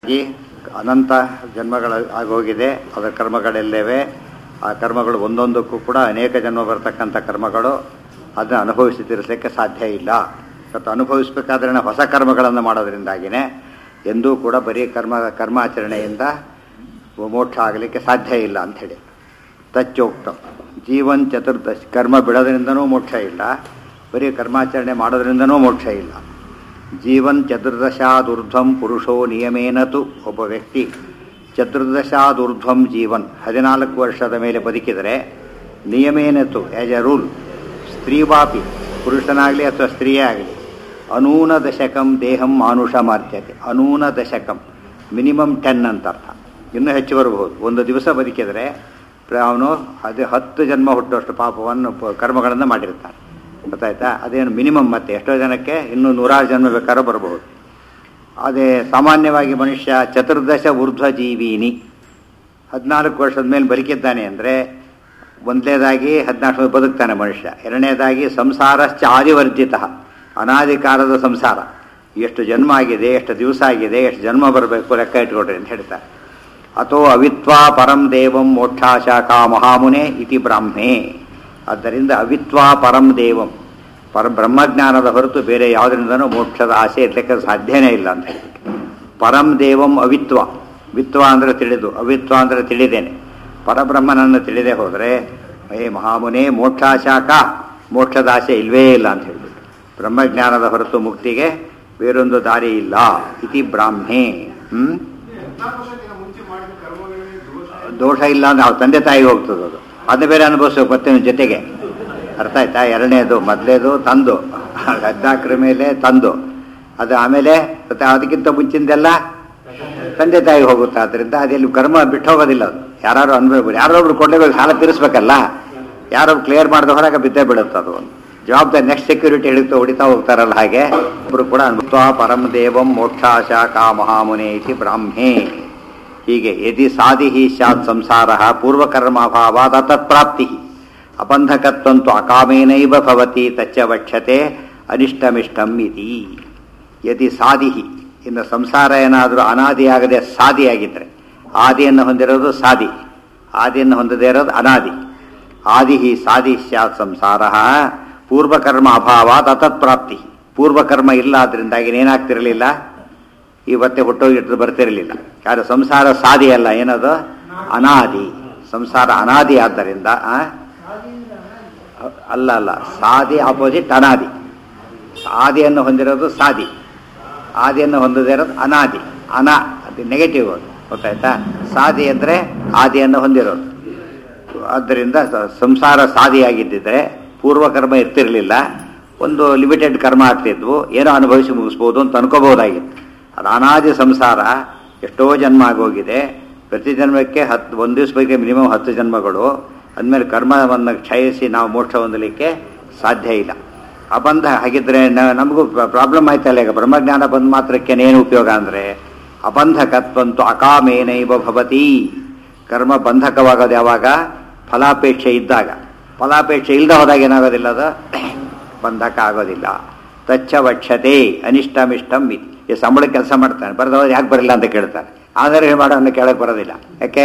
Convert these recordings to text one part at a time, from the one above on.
ಈ ಅನಂತ ಜನ್ಮಗಳ ಆಗೋಗಿದೆ ಅದರ ಕರ್ಮಗಳೆಲ್ಲವೇ ಆ ಕರ್ಮಗಳು ಒಂದೊಂದಕ್ಕೂ ಕೂಡ ಅನೇಕ ಜನ್ಮ ಬರ್ತಕ್ಕಂಥ ಕರ್ಮಗಳು ಅದನ್ನು ಅನುಭವಿಸಿ ತೀರಿಸಲಿಕ್ಕೆ ಸಾಧ್ಯ ಇಲ್ಲ ಮತ್ತು ಅನುಭವಿಸಬೇಕಾದ್ರೆ ಹೊಸ ಕರ್ಮಗಳನ್ನು ಮಾಡೋದ್ರಿಂದಾಗಿಯೇ ಎಂದೂ ಕೂಡ ಬರೀ ಕರ್ಮ ಕರ್ಮಾಚರಣೆಯಿಂದ ಮೋಕ್ಷ ಆಗಲಿಕ್ಕೆ ಸಾಧ್ಯ ಇಲ್ಲ ಅಂಥೇಳಿ ತಚ್ಚೋಕ್ತ ಜೀವನ್ ಚತುರ್ದಶಿ ಕರ್ಮ ಬಿಡೋದ್ರಿಂದನೂ ಮೋಕ್ಷ ಇಲ್ಲ ಬರೀ ಕರ್ಮಾಚರಣೆ ಮಾಡೋದ್ರಿಂದನೂ ಮೋಕ್ಷ ಇಲ್ಲ ಜೀವನ್ ಚತುರ್ದಶಾದೂರ್ಧ್ವಂ ಪುರುಷೋ ನಿಯಮೇನತು ಒಬ್ಬ ವ್ಯಕ್ತಿ ಚತುರ್ದಶಾದೂರ್ಧ್ವಂ ಜೀವನ್ ಹದಿನಾಲ್ಕು ವರ್ಷದ ಮೇಲೆ ಬದುಕಿದರೆ ನಿಯಮೇನತು ಆ್ಯಸ್ ಎ ರೂಲ್ ಸ್ತ್ರೀವಾಪಿ ಪುರುಷನಾಗಲಿ ಅಥವಾ ಸ್ತ್ರೀಯೇ ಆಗಲಿ ಅನೂನ ದಶಕಂ ದೇಹಂ ಮಾನುಷ ಮಾರ್ತ್ಯತೆ ಅನೂನ ದಶಕಂ ಮಿನಿಮಮ್ ಟೆನ್ ಅಂತ ಅರ್ಥ ಇನ್ನೂ ಹೆಚ್ಚು ಬರಬಹುದು ಒಂದು ದಿವಸ ಬದುಕಿದರೆ ಅವನು ಅದು ಹತ್ತು ಜನ್ಮ ಹುಟ್ಟುವಷ್ಟು ಪಾಪವನ್ನು ಪ- ಕರ್ಮಗಳನ್ನು ಮಾಡಿರ್ತಾನೆ ಗೊತ್ತಾಯ್ತಾ ಅದೇನು ಮಿನಿಮಮ್ ಮತ್ತೆ ಎಷ್ಟೋ ಜನಕ್ಕೆ ಇನ್ನೂ ನೂರಾರು ಜನ್ಮ ಬೇಕಾದ್ರೂ ಬರಬಹುದು ಅದೇ ಸಾಮಾನ್ಯವಾಗಿ ಮನುಷ್ಯ ಚತುರ್ದಶ ಊರ್ಧ್ವ ಜೀವಿನಿ ಹದಿನಾಲ್ಕು ವರ್ಷದ ಮೇಲೆ ಬದುಕಿದ್ದಾನೆ ಅಂದರೆ ಒಂದನೇದಾಗಿ ಹದಿನಾಲ್ಕು ವರ್ಷ ಬದುಕ್ತಾನೆ ಮನುಷ್ಯ ಎರಡನೇದಾಗಿ ಸಂಸಾರಶ್ಚ ಆದಿವರ್ಜಿತ ಅನಾದಿಕಾಲದ ಸಂಸಾರ ಎಷ್ಟು ಜನ್ಮ ಆಗಿದೆ ಎಷ್ಟು ದಿವಸ ಆಗಿದೆ ಎಷ್ಟು ಜನ್ಮ ಬರಬೇಕು ಲೆಕ್ಕ ಇಟ್ಕೊಡ್ರಿ ಅಂತ ಹೇಳ್ತಾರೆ ಅಥೋ ಅವಿತ್ವಾ ಪರಂ ದೇವಂ ಮೋಕ್ಷಾಶಾಖಾ ಮಹಾಮುನೆ ಇತಿ ಬ್ರಾಹ್ಮೆ ಆದ್ದರಿಂದ ಅವಿತ್ವಾ ಪರಂ ದೇವಂ ಪರ ಬ್ರಹ್ಮಜ್ಞಾನದ ಹೊರತು ಬೇರೆ ಯಾವುದರಿಂದನೂ ಮೋಕ್ಷದ ಆಸೆ ಇರ್ಲಿಕ್ಕೆ ಸಾಧ್ಯನೇ ಇಲ್ಲ ಅಂತ ಹೇಳ್ಬಿಟ್ಟು ಪರಂ ದೇವಂ ಅವಿತ್ವ ವಿತ್ವ ಅಂದರೆ ತಿಳಿದು ಅವಿತ್ವ ಅಂದರೆ ತಿಳಿದೇನೆ ಪರಬ್ರಹ್ಮನನ್ನು ತಿಳಿದೇ ಹೋದರೆ ಹೇ ಮಹಾಮುನೆ ಮೋಕ್ಷಾಶಾಖ ಮೋಕ್ಷದ ಆಸೆ ಇಲ್ವೇ ಇಲ್ಲ ಅಂತ ಹೇಳ್ಬಿಟ್ಟು ಬ್ರಹ್ಮಜ್ಞಾನದ ಹೊರತು ಮುಕ್ತಿಗೆ ಬೇರೊಂದು ದಾರಿ ಇಲ್ಲ ಇತಿ ಬ್ರಾಹ್ಮೆ ಹ್ಮ್ ದೋಷ ಇಲ್ಲ ಅಂದ್ರೆ ಅವ್ರ ತಂದೆ ತಾಯಿಗೆ ಹೋಗ್ತದೆ ಅದು ಅದನ್ನ ಬೇರೆ ಅನುಭವಿಸ್ಬೇಕು ಮತ್ತೆ ಜೊತೆಗೆ ಅರ್ಥ ಆಯ್ತಾ ಎರಡನೇದು ಮೊದಲೇದು ತಂದು ಹದಿನಾಲ್ಕರ ಮೇಲೆ ತಂದು ಅದು ಆಮೇಲೆ ಮತ್ತೆ ಅದಕ್ಕಿಂತ ಮುಂಚಿಂದೆಲ್ಲ ತಂದೆ ತಾಯಿಗೆ ಹೋಗುತ್ತೆ ಅದರಿಂದ ಅದೆಲ್ಲಿ ಕರ್ಮ ಬಿಟ್ಟು ಹೋಗೋದಿಲ್ಲ ಅದು ಯಾರು ಅನ್ಬೇಕು ಯಾರೊಬ್ರು ಕೊಡಲೇಬೇಕು ಸಾಲ ತೀರಿಸ್ಬೇಕಲ್ಲ ಯಾರೊಬ್ರು ಕ್ಲಿಯರ್ ಮಾಡಿದ ಹೊರಗೆ ಬಿದ್ದೇ ಬೀಳುತ್ತೆ ಅದು ಒಂದು ಜವಾಬ್ದಾರಿ ನೆಕ್ಸ್ಟ್ ಸೆಕ್ಯೂರಿಟಿ ಹಿಡಿತು ಹೊಡಿತಾ ಹೋಗ್ತಾರಲ್ಲ ಹಾಗೆ ಒಬ್ರು ಕೂಡ ಅನ್ಭವ ಪರಂ ದೇವಂ ಮೋಕ್ಷಾಶಾಖಾ ಮಹಾಮುನೆ ಇತಿ ಬ್ರಾಹ್ಮೇ ಹೀಗೆ ಯದಿ ಸಾಧಿ ಸ್ಯಾತ್ ಸಂಸಾರ ಪೂರ್ವಕರ್ಮಾಭಾವಾದ ತತ್ಪ್ರಾಪ್ತಿ ಅಬಂಧಕತ್ವಂತು ಅಕಾಮೇನೈವ ಭವತಿ ತಚ್ಚ ವಕ್ಷತೆ ಅನಿಷ್ಟಮಿಷ್ಟಂ ಇತಿ ಯದಿ ಸಾಧಿಹಿ ಇನ್ನು ಸಂಸಾರ ಏನಾದರೂ ಅನಾದಿಯಾಗದೆ ಸಾದಿಯಾಗಿದ್ದರೆ ಆದಿಯನ್ನು ಹೊಂದಿರೋದು ಸಾದಿ ಆದಿಯನ್ನು ಹೊಂದದೇ ಇರೋದು ಅನಾದಿ ಆದಿ ಸಾದಿ ಸ್ಯಾತ್ ಸಂಸಾರ ಪೂರ್ವಕರ್ಮ ಅಭಾವಾತ್ ಅತತ್ಪ್ರಾಪ್ತಿ ಪೂರ್ವಕರ್ಮ ಇಲ್ಲ ಆದ್ರಿಂದಾಗಿ ಏನಾಗ್ತಿರಲಿಲ್ಲ ಇವತ್ತೆ ಹುಟ್ಟೋಗಿಟ್ಟು ಬರ್ತಿರಲಿಲ್ಲ ಯಾರು ಸಂಸಾರ ಸಾದಿ ಅಲ್ಲ ಏನದು ಅನಾದಿ ಸಂಸಾರ ಅನಾದಿ ಆದ್ದರಿಂದ ಆ? ಅಲ್ಲ ಅಲ್ಲ ಸಾದಿ ಆಪೋಸಿಟ್ ಅನಾದಿ ಆದಿಯನ್ನು ಹೊಂದಿರೋದು ಸಾದಿ ಆದಿಯನ್ನು ಹೊಂದದೇ ಇರೋದು ಅನಾದಿ ಅನ ಅದು ನೆಗೆಟಿವ್ ಅದು ಗೊತ್ತಾಯ್ತಾ ಸಾದಿ ಅಂದರೆ ಆದಿಯನ್ನು ಹೊಂದಿರೋದು ಆದ್ದರಿಂದ ಸ- ಸಂಸಾರ ಸಾದಿಯಾಗಿದ್ದಿದ್ರೆ ಪೂರ್ವಕರ್ಮ ಇರ್ತಿರಲಿಲ್ಲ ಒಂದು ಲಿಮಿಟೆಡ್ ಕರ್ಮ ಆಗ್ತಿದ್ವು ಏನೋ ಅನುಭವಿಸಿ ಮುಗಿಸ್ಬೋದು ಅಂತ ಅನ್ಕೋಬಹುದಾಗಿತ್ತು ಅದು ಅನಾದಿ ಸಂಸಾರ ಎಷ್ಟೋ ಜನ್ಮ ಆಗೋಗಿದೆ ಪ್ರತಿ ಜನ್ಮಕ್ಕೆ ಹತ್ತು ಒಂದು ದಿವಸ ಬಗ್ಗೆ ಮಿನಿಮಮ್ ಹತ್ತು ಜನ್ಮಗಳು ಅಂದಮೇಲೆ ಕರ್ಮವನ್ನು ಕ್ಷಯಿಸಿ ನಾವು ಮೋಕ್ಷ ಹೊಂದಲಿಕ್ಕೆ ಸಾಧ್ಯ ಇಲ್ಲ ಅಬಂಧ ಹಾಗಿದ್ರೆ ನ- ನಮಗೂ ಪ್ರಾಬ್ಲಮ್ ಆಯ್ತಲ್ಲ ಈಗ ಬ್ರಹ್ಮಜ್ಞಾನ ಬಂದ ಮಾತ್ರಕ್ಕೆ ಏನು ಉಪಯೋಗ ಅಂದರೆ ಅಬಂಧಕತ್ವಂತು ಅಕಾಮೇನೈವ ಭವತಿ ಕರ್ಮ ಬಂಧಕವಾಗೋದು ಯಾವಾಗ ಫಲಾಪೇಕ್ಷೆ ಇದ್ದಾಗ ಫಲಾಪೇಕ್ಷೆ ಇಲ್ಲದ ಹೋದಾಗ ಏನಾಗೋದಿಲ್ಲ ಅದು ಬಂಧಕ ಆಗೋದಿಲ್ಲ ತಚ್ಚ ವಕ್ಷತೆ ಅನಿಷ್ಟಮಿಷ್ಟಂ ಇತಿ ಈ ಸಂಬಳ ಕೆಲಸ ಮಾಡ್ತಾನೆ ಬರೆದವ್ರು ಯಾಕೆ ಬರಲಿಲ್ಲ ಅಂತ ಕೇಳ್ತಾನೆ ಆದರೆ ಏನು ಮಾಡೋ ಅನ್ನೋ ಕೇಳಕ್ಕೆ ಬರೋದಿಲ್ಲ ಯಾಕೆ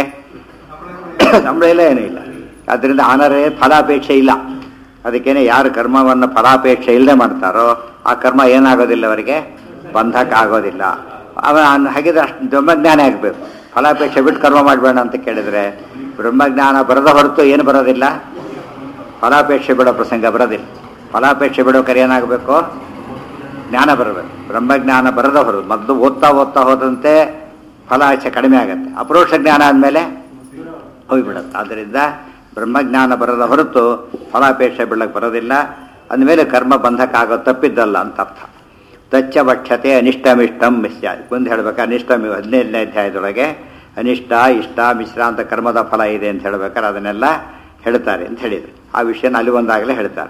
ಸಂಬಳ ಇಲ್ಲ ಏನೂ ಇಲ್ಲ ಆದ್ದರಿಂದ ಆನರೇ ಫಲಾಪೇಕ್ಷೆ ಇಲ್ಲ ಅದಕ್ಕೇನೆ ಯಾರು ಕರ್ಮವನ್ನು ಫಲಾಪೇಕ್ಷೆ ಇಲ್ಲದೆ ಮಾಡ್ತಾರೋ ಆ ಕರ್ಮ ಏನಾಗೋದಿಲ್ಲ ಅವರಿಗೆ ಬಂಧಕ ಆಗೋದಿಲ್ಲ ಅವ ಅನ್- ಹಾಗಿದ್ರೆ ಅಷ್ಟು ಬ್ರಹ್ಮಜ್ಞಾನ ಆಗಬೇಕು ಫಲಾಪೇಕ್ಷೆ ಬಿಟ್ಟು ಕರ್ಮ ಮಾಡಬೇಡ ಅಂತ ಕೇಳಿದರೆ ಬ್ರಹ್ಮಜ್ಞಾನ ಬರದ ಹೊರತು ಏನು ಬರೋದಿಲ್ಲ ಫಲಾಪೇಕ್ಷೆ ಬಿಡೋ ಪ್ರಸಂಗ ಬರೋದಿಲ್ಲ ಫಲಾಪೇಕ್ಷೆ ಬಿಡೋಕರೆ ಏನಾಗಬೇಕು ಜ್ಞಾನ ಬರಬೇಕು ಬ್ರಹ್ಮಜ್ಞಾನ ಬರದ ಹೊರತು ಮೊದಲು ಓದ್ತಾ ಓದ್ತಾ ಹೋದಂತೆ ಫಲ ಆಚೆ ಕಡಿಮೆ ಆಗುತ್ತೆ ಅಪರೋಕ್ಷ ಜ್ಞಾನ ಆದಮೇಲೆ ಹೋಗಿಬಿಡುತ್ತೆ ಆದ್ದರಿಂದ ಬ್ರಹ್ಮಜ್ಞಾನ ಬರದ ಹೊರತು ಫಲಾಪೇಕ್ಷೆ ಬಿಡಕ್ಕೆ ಬರೋದಿಲ್ಲ ಅಂದಮೇಲೆ ಕರ್ಮ ಬಂಧಕ ಆಗೋ ತಪ್ಪಿದ್ದಲ್ಲ ಅಂತ ಅರ್ಥ ತಚ್ಚ ವಕ್ಷತೆ ಅನಿಷ್ಟಮಿಷ್ಟಂ ಮಿಶ್ರ ಮುಂದೆ ಹೇಳ್ಬೇಕು ಅನಿಷ್ಟ ಹದಿನೈದನೇ ಅಧ್ಯಾಯದೊಳಗೆ ಅನಿಷ್ಟ ಇಷ್ಟ ಮಿಶ್ರ ಅಂತ ಕರ್ಮದ ಫಲ ಇದೆ ಅಂತ ಹೇಳ್ಬೇಕಾದ್ರೆ ಅದನ್ನೆಲ್ಲ ಹೇಳ್ತಾರೆ ಅಂತ ಹೇಳಿದರು ಆ ವಿಷಯನ ಅಲ್ಲಿ ಒಂದಾಗಲೇ ಹೇಳ್ತಾರೆ